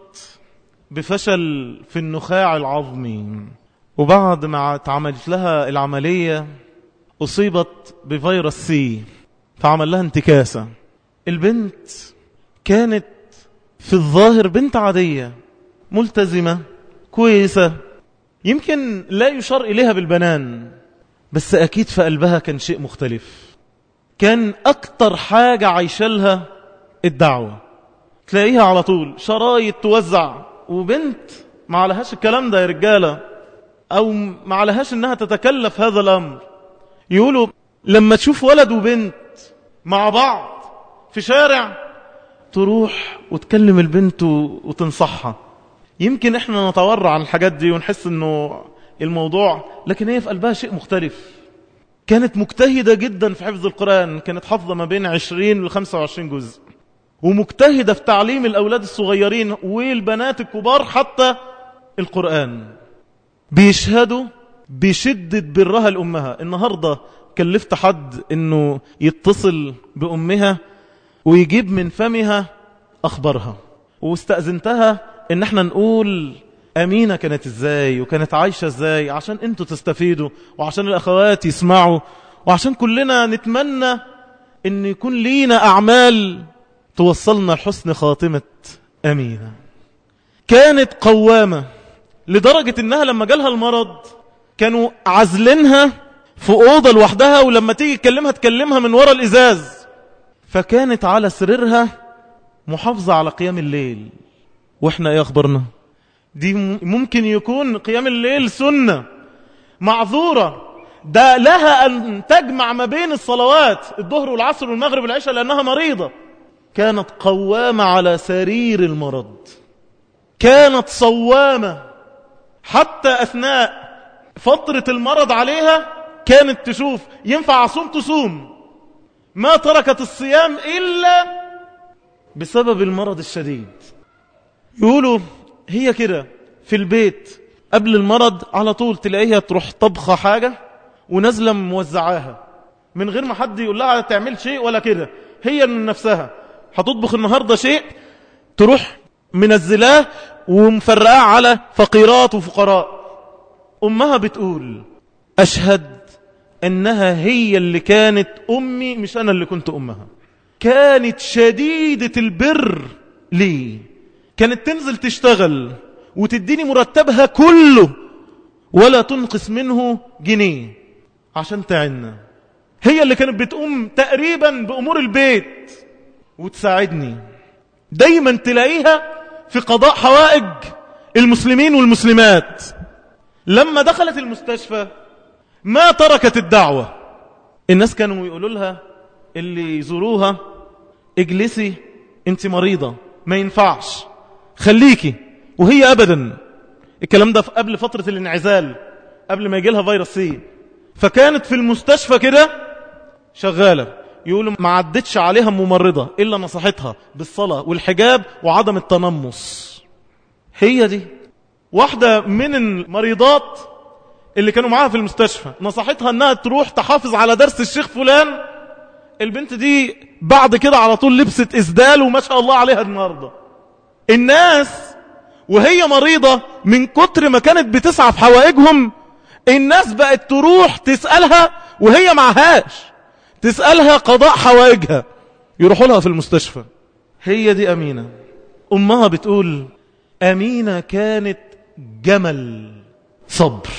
بفشل في النخاع العظمي وبعد ما اتعملت لها العملية أصيبت بفيروس سي فعمل لها انتكاسة البنت كانت في الظاهر بنت عادية ملتزمة كويسة يمكن لا يشار إليها بالبنان بس أكيد في قلبها كان شيء مختلف كان أكتر حاجة عايشالها الدعوة تلاقيها على طول شرايط توزع وبنت ما عليهاش الكلام ده يا رجالة أو ما عليهاش إنها تتكلف هذا الأمر يقولوا لما تشوف ولد وبنت مع بعض في شارع تروح وتكلم البنت وتنصحها يمكن احنا نتورع عن الحاجات دي ونحس انه الموضوع لكن هي في قلبها شيء مختلف كانت مجتهدة جدا في حفظ القرآن كانت حافظة ما بين 20 و 25 جزء ومجتهدة في تعليم الأولاد الصغيرين والبنات الكبار حتى القرآن بيشهدوا بشدة برها لأمها النهاردة كلفت حد انه يتصل بأمها ويجيب من فمها أخبارها واستأذنتها ان احنا نقول أمينة كانت ازاي وكانت عايشة ازاي عشان انتوا تستفيدوا وعشان الأخوات يسمعوا وعشان كلنا نتمنى ان يكون لينا أعمال توصلنا لحسن خاتمة أمينة كانت قوامة لدرجة انها لما جالها المرض كانوا عزلينها في أوضة لوحدها ولما تيجي تكلمها تكلمها من وراء الإزاز فكانت على سريرها محافظة على قيام الليل واحنا ايه اخبرنا دي ممكن يكون قيام الليل سنة معذورة ده لها أن تجمع ما بين الصلوات الظهر والعصر والمغرب والعشاء لأنها مريضة كانت قوامة على سرير المرض كانت صوامة حتى أثناء فترة المرض عليها كانت تشوف ينفع أصوم تصوم ما تركت الصيام إلا بسبب المرض الشديد يقولوا هي كده في البيت قبل المرض على طول تلاقيها تروح طبخة حاجة ونازلة موزعاها من غير ما حد يقول لها تعمل شيء ولا كده هي من نفسها هتطبخ النهاردة شيء تروح منزلاه ومفرقاه على فقيرات وفقراء أمها بتقول أشهد أنها هي اللي كانت أمي مش أنا اللي كنت أمها كانت شديدة البر لي كانت تنزل تشتغل وتديني مرتبها كله ولا تنقص منه جنيه عشان تعنا هي اللي كانت بتقوم تقريبا بأمور البيت وتساعدني دايما تلاقيها في قضاء حوائج المسلمين والمسلمات لما دخلت المستشفى ما تركت الدعوة الناس كانوا يقولوا لها اللي يزوروها اجلسي انت مريضة ما ينفعش خليكي وهي ابدا الكلام ده قبل فترة الانعزال قبل ما يجي لها فيروس سي فكانت في المستشفى كده شغالة يقولوا ما عدتش عليها ممرضة إلا نصحتها بالصلاة والحجاب وعدم التنمص هي دي واحدة من المريضات اللي كانوا معاها في المستشفى نصحتها انها تروح تحافظ على درس الشيخ فلان البنت دي بعد كده على طول لبست اسدال وما شاء الله عليها النهاردة الناس وهي مريضة من كتر ما كانت بتسعى في حوائجهم الناس بقت تروح تسألها وهي معهاش تسألها قضاء حوائجها يروحوا لها في المستشفى هي دي أمينة أمها بتقول أمينة كانت جمل صبر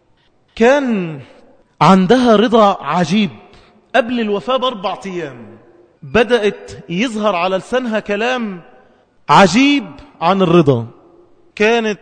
كان عندها رضا عجيب قبل الوفاة بأربع أيام بدأت يظهر على لسانها كلام عجيب عن الرضا كانت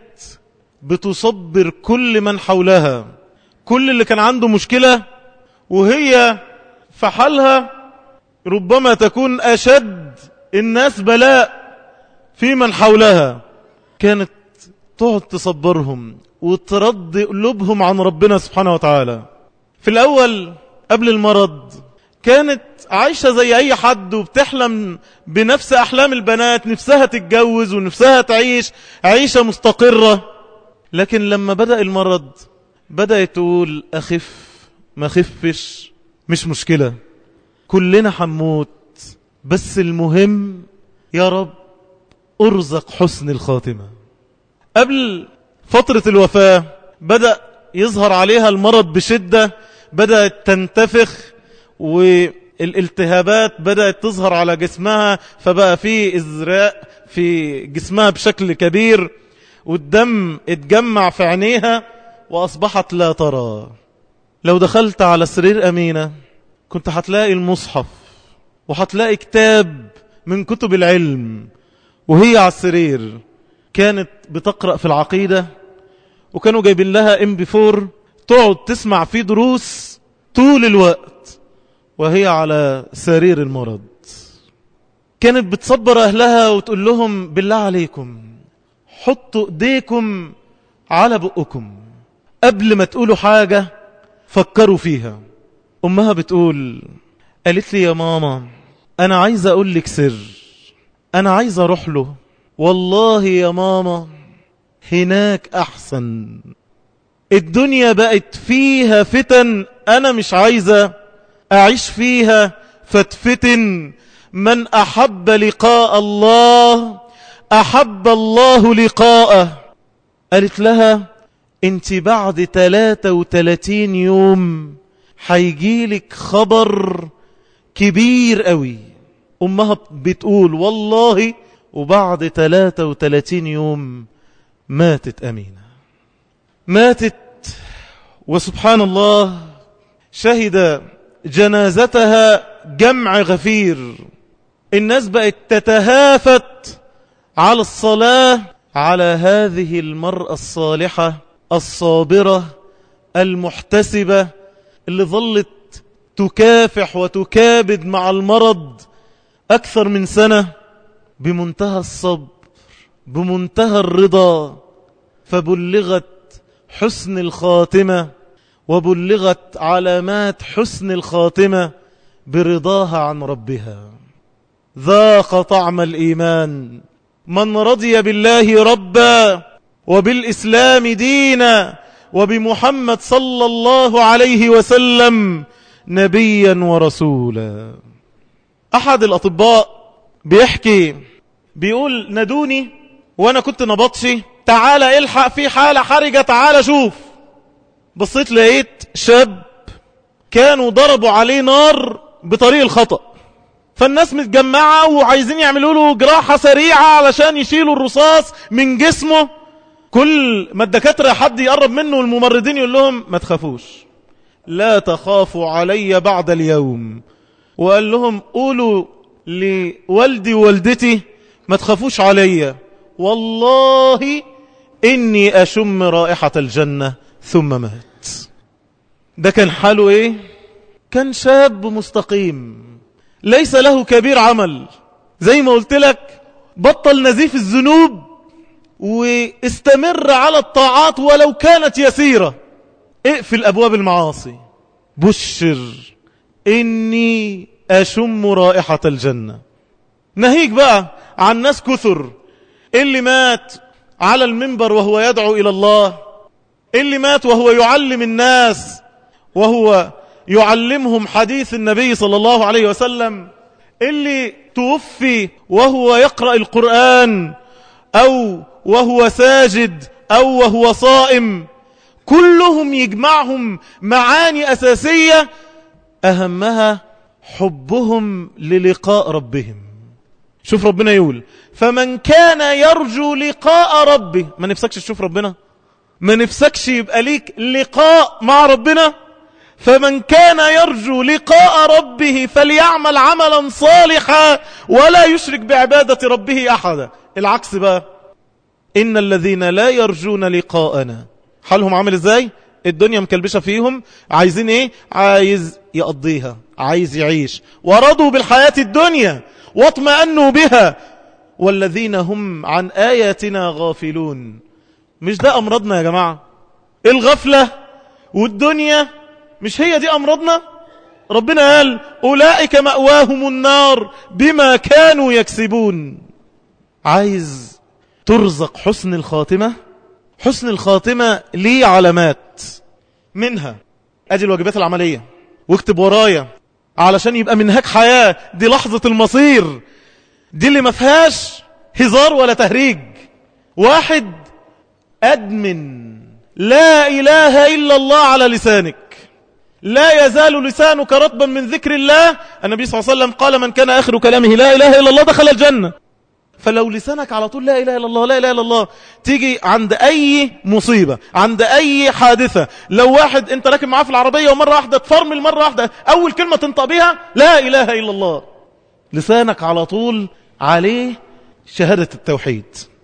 بتصبر كل من حولها كل اللي كان عنده مشكلة وهي في حالها ربما تكون أشد الناس بلاء في من حولها كانت تقعد تصبرهم وترد قلوبهم عن ربنا سبحانه وتعالى في الأول قبل المرض كانت عايشة زي أي حد وبتحلم بنفس أحلام البنات نفسها تتجوز ونفسها تعيش عيشة مستقرة لكن لما بدأ المرض بدأت تقول أخف ما خفش مش مشكلة كلنا حموت بس المهم يا رب أرزق حسن الخاتمة قبل فترة الوفاة بدأ يظهر عليها المرض بشدة بدأت تنتفخ والالتهابات بدأت تظهر على جسمها فبقى في إزراء في جسمها بشكل كبير والدم اتجمع في عينيها وأصبحت لا ترى لو دخلت على سرير أمينة كنت هتلاقي المصحف وهتلاقي كتاب من كتب العلم وهي على السرير كانت بتقرأ في العقيدة وكانوا جايبين لها ام بي فور تقعد تسمع فيه دروس طول الوقت وهي على سرير المرض كانت بتصبر أهلها وتقول لهم بالله عليكم حطوا ايديكم على بقكم قبل ما تقولوا حاجة فكروا فيها أمها بتقول قالت لي يا ماما أنا عايزة أقول لك سر أنا عايزة أروح له والله يا ماما هناك أحسن الدنيا بقت فيها فتن أنا مش عايزة أعيش فيها فتفتن من أحب لقاء الله أحب الله لقاءه قالت لها انت بعد 33 يوم هيجيلك خبر كبير قوي أمها بتقول والله وبعد 33 يوم ماتت أمينة ماتت وسبحان الله شهد جنازتها جمع غفير الناس بقت تتهافت على الصلاة على هذه المرأة الصالحة الصابرة المحتسبة اللي ظلت تكافح وتكابد مع المرض أكثر من سنة بمنتهى الصبر بمنتهى الرضا فبلغت حسن الخاتمة وبلغت علامات حسن الخاتمة برضاها عن ربها ذاق طعم الإيمان من رضي بالله ربا وبالإسلام دينا وبمحمد صلى الله عليه وسلم نبيا ورسولا أحد الأطباء بيحكي بيقول ندوني وأنا كنت نبطشي تعال الحق في حالة حرجة تعال شوف بصيت لقيت شاب كانوا ضربوا عليه نار بطريق الخطأ فالناس متجمعة وعايزين يعملوا له جراحة سريعة علشان يشيلوا الرصاص من جسمه كل ما الدكاترة حد يقرب منه والممرضين يقول لهم ما تخافوش لا تخافوا علي بعد اليوم وقال لهم قولوا لوالدي ووالدتي ما تخافوش علي والله إني أشم رائحة الجنة ثم مات ده كان حاله إيه كان شاب مستقيم ليس له كبير عمل زي ما قلت لك بطل نزيف الذنوب واستمر على الطاعات ولو كانت يسيرة اقفل أبواب المعاصي بشر إني أشم رائحة الجنة نهيك بقى عن ناس كثر اللي مات على المنبر وهو يدعو إلى الله اللي مات وهو يعلم الناس وهو يعلمهم حديث النبي صلى الله عليه وسلم اللي توفي وهو يقرأ القرآن أو وهو ساجد أو وهو صائم كلهم يجمعهم معاني أساسية أهمها حبهم للقاء ربهم شوف ربنا يقول فمن كان يرجو لقاء ربه ما نفسكش تشوف ربنا ما نفسكش يبقى ليك لقاء مع ربنا فمن كان يرجو لقاء ربه فليعمل عملا صالحا ولا يشرك بعبادة ربه أحدا العكس بقى إن الذين لا يرجون لقاءنا حالهم عامل ازاي الدنيا مكلبشة فيهم عايزين ايه عايز يقضيها عايز يعيش ورضوا بالحياة الدنيا واطمأنوا بها والذين هم عن آياتنا غافلون مش ده أمراضنا يا جماعة الغفلة والدنيا مش هي دي أمراضنا ربنا قال أولئك مأواهم النار بما كانوا يكسبون عايز ترزق حسن الخاتمة حسن الخاتمة ليه علامات منها أدي الواجبات العملية واكتب ورايا علشان يبقى منهاك حياة دي لحظة المصير دي اللي ما فيهاش هزار ولا تهريج واحد أدمن لا إله إلا الله على لسانك لا يزال لسانك رطبا من ذكر الله النبي صلى الله عليه وسلم قال من كان آخر كلامه لا إله إلا الله دخل الجنة فلو لسانك على طول لا إله إلا الله لا إله إلا الله تيجي عند أي مصيبة عند أي حادثة لو واحد أنت راكب معاه في العربية ومرة واحدة تفرمل مرة واحدة أول كلمة تنطق بها لا إله إلا الله لسانك على طول عليه شهادة التوحيد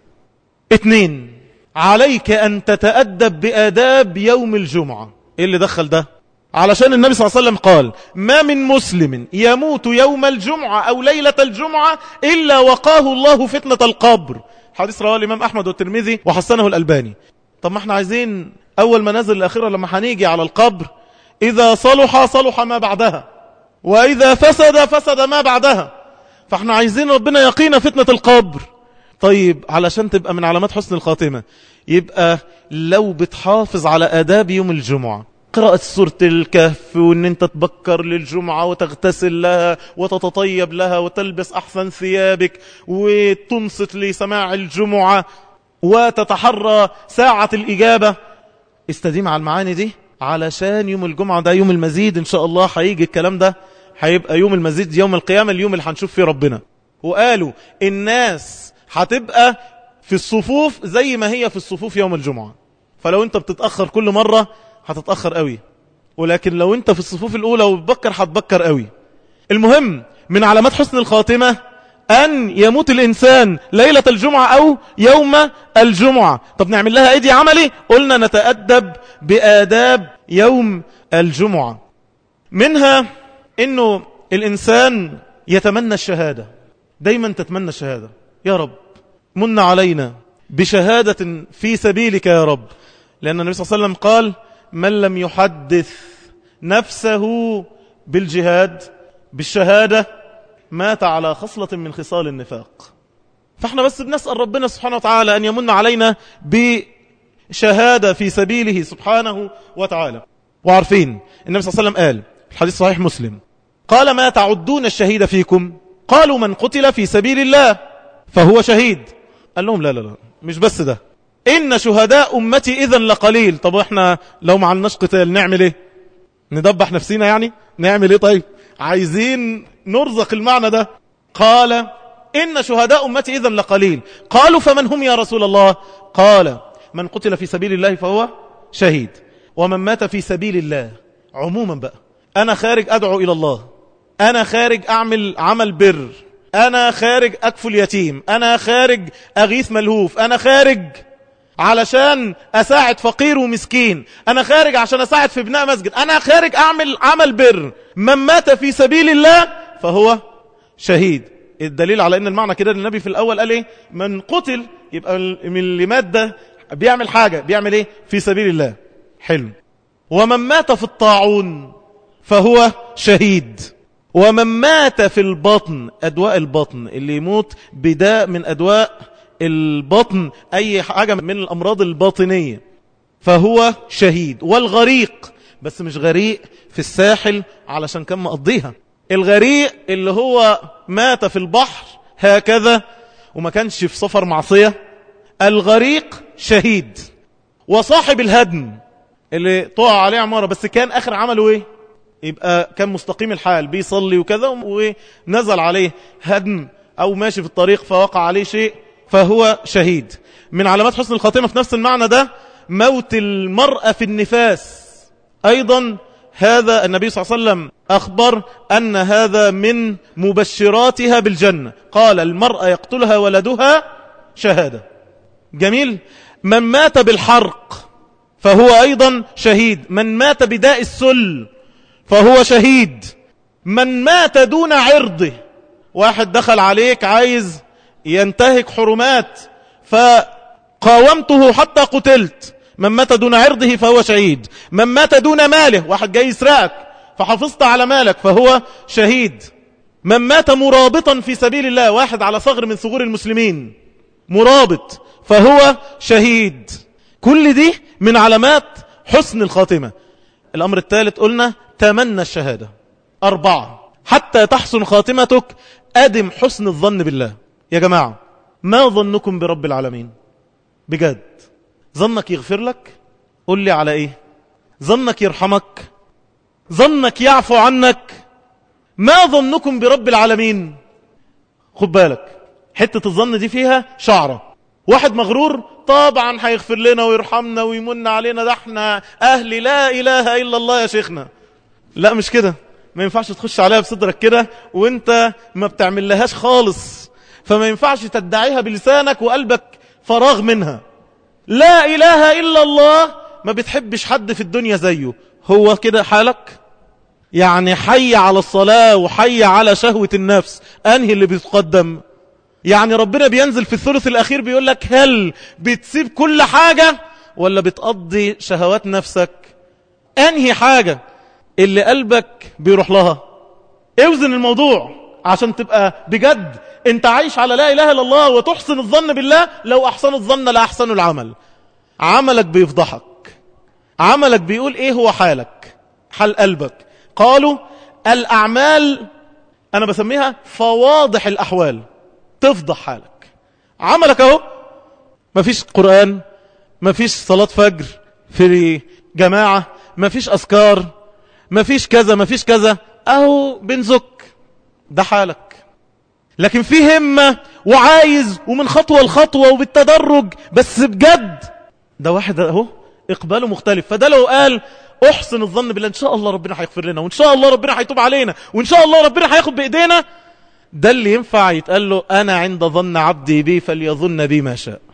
اتنين عليك أن تتأدب بآداب يوم الجمعة إيه اللي دخل ده علشان النبي صلى الله عليه وسلم قال ما من مسلم يموت يوم الجمعة أو ليلة الجمعة إلا وقاه الله فتنة القبر حديث رواه الإمام أحمد والترمذي وحسنه الألباني طب ما احنا عايزين أول ما نزل الأخيرة لما هنيجي على القبر إذا صلح صلح ما بعدها وإذا فسد فسد ما بعدها فاحنا عايزين ربنا يقينا فتنة القبر طيب علشان تبقى من علامات حسن الخاتمة يبقى لو بتحافظ على آداب يوم الجمعة قراءة سورة الكهف وان انت تبكر للجمعة وتغتسل لها وتتطيب لها وتلبس احسن ثيابك وتنصت لسماع الجمعة وتتحرى ساعة الاجابة استديم على المعاني دي علشان يوم الجمعة ده يوم المزيد ان شاء الله هيجي الكلام ده هيبقى يوم المزيد يوم القيامة اليوم اللي هنشوف فيه ربنا وقالوا الناس هتبقى في الصفوف زي ما هي في الصفوف يوم الجمعة فلو انت بتتأخر كل مرة هتتأخر قوي ولكن لو انت في الصفوف الأولى وبتبكر هتبكر قوي المهم من علامات حسن الخاتمة أن يموت الإنسان ليلة الجمعة أو يوم الجمعة طب نعمل لها ايدي عملي قلنا نتأدب بآداب يوم الجمعة منها انه الانسان يتمنى الشهادة دايما تتمنى الشهادة يا رب من علينا بشهادة في سبيلك يا رب لأن النبي صلى الله عليه وسلم قال من لم يحدث نفسه بالجهاد بالشهادة مات على خصلة من خصال النفاق فاحنا بس بنسأل ربنا سبحانه وتعالى أن يمن علينا بشهادة في سبيله سبحانه وتعالى وعارفين النبي صلى الله عليه وسلم قال الحديث صحيح مسلم قال ما تعدون الشهيد فيكم قالوا من قتل في سبيل الله فهو شهيد قال لهم لا لا لا مش بس ده إن شهداء أمتي إذا لقليل طب احنا لو ما عندناش قتال نعمل ايه ندبح نفسينا يعني نعمل ايه طيب عايزين نرزق المعنى ده قال إن شهداء أمتي إذا لقليل قالوا فمن هم يا رسول الله قال من قتل في سبيل الله فهو شهيد ومن مات في سبيل الله عموما بقى أنا خارج أدعو إلى الله أنا خارج أعمل عمل بر أنا خارج أكفل يتيم أنا خارج أغيث ملهوف أنا خارج علشان أساعد فقير ومسكين أنا خارج عشان أساعد في بناء مسجد أنا خارج أعمل عمل بر من مات في سبيل الله فهو شهيد الدليل على ان المعنى كده النبي في الاول قال ايه من قتل يبقى من اللي مات ده بيعمل حاجة بيعمل ايه في سبيل الله حلو ومن مات في الطاعون فهو شهيد ومن مات في البطن أدواء البطن اللي يموت بداء من أدواء البطن أي حاجة من الأمراض الباطنية فهو شهيد والغريق بس مش غريق في الساحل علشان كان مقضيها الغريق اللي هو مات في البحر هكذا وما كانش في سفر معصية الغريق شهيد وصاحب الهدم اللي طوع عليه عمارة بس كان آخر عمله ايه يبقى كان مستقيم الحال بيصلي وكذا ونزل عليه هدم أو ماشي في الطريق فوقع عليه شيء فهو شهيد من علامات حسن الخاتمة في نفس المعنى ده موت المرأة في النفاس أيضا هذا النبي صلى الله عليه وسلم أخبر أن هذا من مبشراتها بالجنة قال المرأة يقتلها ولدها شهادة جميل من مات بالحرق فهو أيضا شهيد من مات بداء السل فهو شهيد من مات دون عرضه واحد دخل عليك عايز ينتهك حرمات فقاومته حتى قتلت من مات دون عرضه فهو شهيد من مات دون ماله واحد جاي يسرقك فحافظت على مالك فهو شهيد من مات مرابطا في سبيل الله واحد على صغر من صغور المسلمين مرابط فهو شهيد كل دي من علامات حسن الخاتمة الأمر الثالث قلنا تمنى الشهادة أربعة حتى تحسن خاتمتك أدم حسن الظن بالله يا جماعة ما ظنكم برب العالمين بجد ظنك يغفر لك قل لي على ايه ظنك يرحمك ظنك يعفو عنك ما ظنكم برب العالمين خد بالك حتة الظن دي فيها شعرة واحد مغرور طبعا هيغفر لنا ويرحمنا ويمن علينا ده احنا اهل لا اله الا الله يا شيخنا لا مش كده ما ينفعش تخش عليها بصدرك كده وانت ما بتعمل لهاش خالص فما ينفعش تدعيها بلسانك وقلبك فراغ منها لا إله إلا الله ما بتحبش حد في الدنيا زيه هو كده حالك يعني حي على الصلاة وحي على شهوة النفس أنهي اللي بيتقدم يعني ربنا بينزل في الثلث الأخير بيقول لك هل بتسيب كل حاجة ولا بتقضي شهوات نفسك أنهي حاجة اللي قلبك بيروح لها اوزن الموضوع عشان تبقى بجد انت عايش على لا اله الا الله وتحسن الظن بالله لو احسن الظن لا احسن العمل عملك بيفضحك عملك بيقول ايه هو حالك حال قلبك قالوا الاعمال انا بسميها فواضح الاحوال تفضح حالك عملك اهو مفيش قرآن مفيش صلاة فجر في جماعة مفيش أذكار مفيش كذا مفيش كذا أهو بنزك ده حالك لكن في همة وعايز ومن خطوة لخطوة وبالتدرج بس بجد ده واحد اهو اقباله مختلف فده لو قال احسن الظن بالله ان شاء الله ربنا هيغفر لنا وان شاء الله ربنا هيتوب علينا وان شاء الله ربنا هياخد بايدينا ده اللي ينفع يتقال له انا عند ظن عبدي بي فليظن بي ما شاء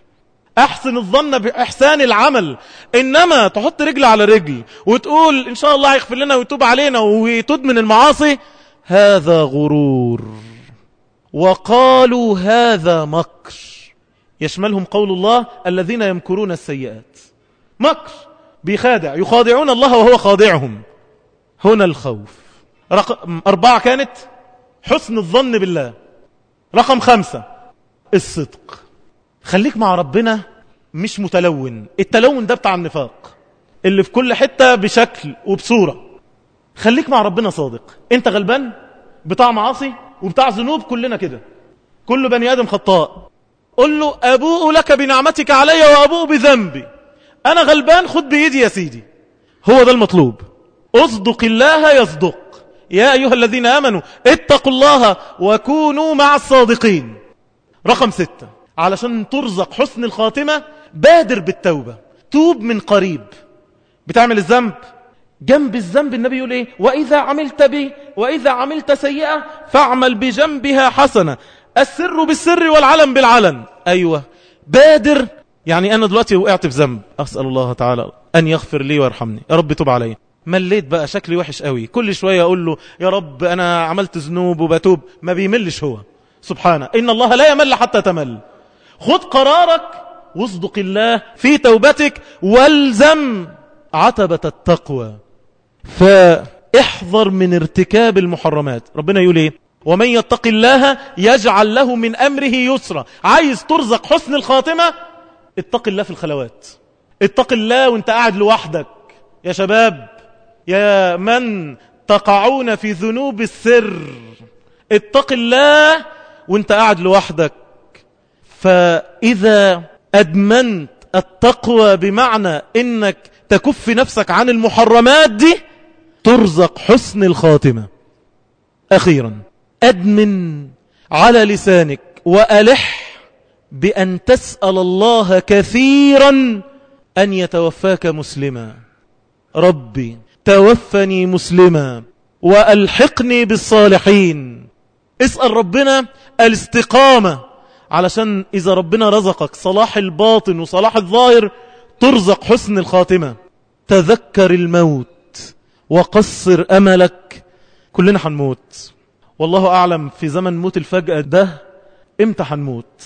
احسن الظن باحسان العمل انما تحط رجل على رجل وتقول ان شاء الله هيغفر لنا ويتوب علينا وتدمن المعاصي هذا غرور وقالوا هذا مكر يشملهم قول الله الذين يمكرون السيئات مكر بيخادع يخادعون الله وهو خادعهم هنا الخوف رقم أربعة كانت حسن الظن بالله رقم خمسة الصدق خليك مع ربنا مش متلون التلون ده بتاع النفاق اللي في كل حتة بشكل وبصورة خليك مع ربنا صادق انت غلبان بتاع معاصي وبتاع ذنوب كلنا كده كل بني آدم خطاء قل له أبوء لك بنعمتك علي وأبوء بذنبي أنا غلبان خد بإيدي يا سيدي هو ده المطلوب اصدق الله يصدق يا أيها الذين آمنوا اتقوا الله وكونوا مع الصادقين رقم ستة علشان ترزق حسن الخاتمة بادر بالتوبة توب من قريب بتعمل الذنب جنب الذنب النبي يقول ايه وإذا عملت به وإذا عملت سيئة فاعمل بجنبها حسنة السر بالسر والعلم بالعلن أيوة بادر يعني أنا دلوقتي وقعت في ذنب أسأل الله تعالى أن يغفر لي ويرحمني يا رب توب علي مليت بقى شكلي وحش قوي كل شوية أقول له يا رب أنا عملت ذنوب وبتوب ما بيملش هو سبحانه إن الله لا يمل حتى تمل خد قرارك واصدق الله في توبتك والزم عتبة التقوى فاحذر من ارتكاب المحرمات ربنا يقول ايه ومن يتق الله يجعل له من أمره يسرا عايز ترزق حسن الخاتمة اتق الله في الخلوات اتق الله وانت قاعد لوحدك يا شباب يا من تقعون في ذنوب السر اتق الله وانت قاعد لوحدك فإذا أدمنت التقوى بمعنى انك تكف نفسك عن المحرمات دي ترزق حسن الخاتمة أخيرا أدمن على لسانك وألح بأن تسأل الله كثيرا أن يتوفاك مسلما ربي توفني مسلما وألحقني بالصالحين اسأل ربنا الاستقامة علشان إذا ربنا رزقك صلاح الباطن وصلاح الظاهر ترزق حسن الخاتمة تذكر الموت وقصر أملك كلنا هنموت والله أعلم في زمن موت الفجأة ده امتى هنموت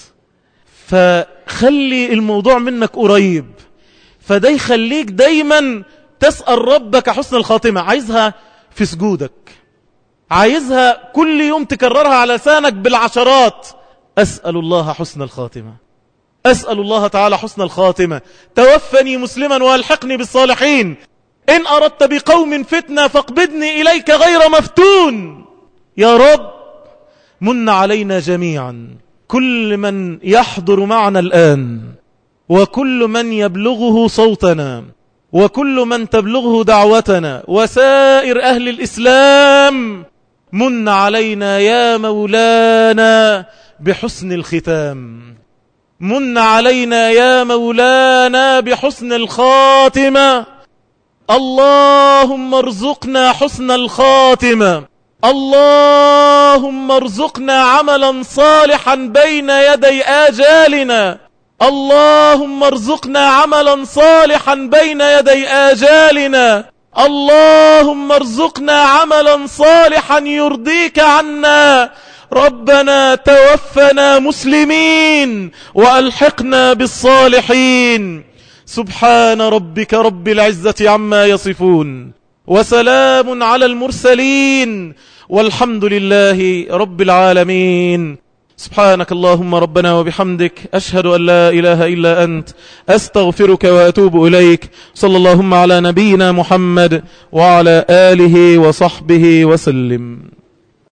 فخلي الموضوع منك قريب فده يخليك دايما تسأل ربك حسن الخاتمة عايزها في سجودك عايزها كل يوم تكررها على لسانك بالعشرات أسأل الله حسن الخاتمة أسأل الله تعالى حسن الخاتمة توفني مسلما والحقني بالصالحين إن أردت بقوم فتنة فاقبضني إليك غير مفتون يا رب من علينا جميعا كل من يحضر معنا الآن وكل من يبلغه صوتنا وكل من تبلغه دعوتنا وسائر أهل الإسلام من علينا يا مولانا بحسن الختام من علينا يا مولانا بحسن الخاتمة اللهم ارزقنا حسن الخاتمة اللهم ارزقنا عملا صالحا بين يدي آجالنا اللهم ارزقنا عملا صالحا بين يدي آجالنا اللهم ارزقنا عملا صالحا يرضيك عنا ربنا توفنا مسلمين وألحقنا بالصالحين سبحان ربك رب العزة عما يصفون وسلام على المرسلين والحمد لله رب العالمين سبحانك اللهم ربنا وبحمدك أشهد أن لا إله إلا أنت أستغفرك وأتوب إليك صلى اللهم على نبينا محمد وعلى آله وصحبه وسلم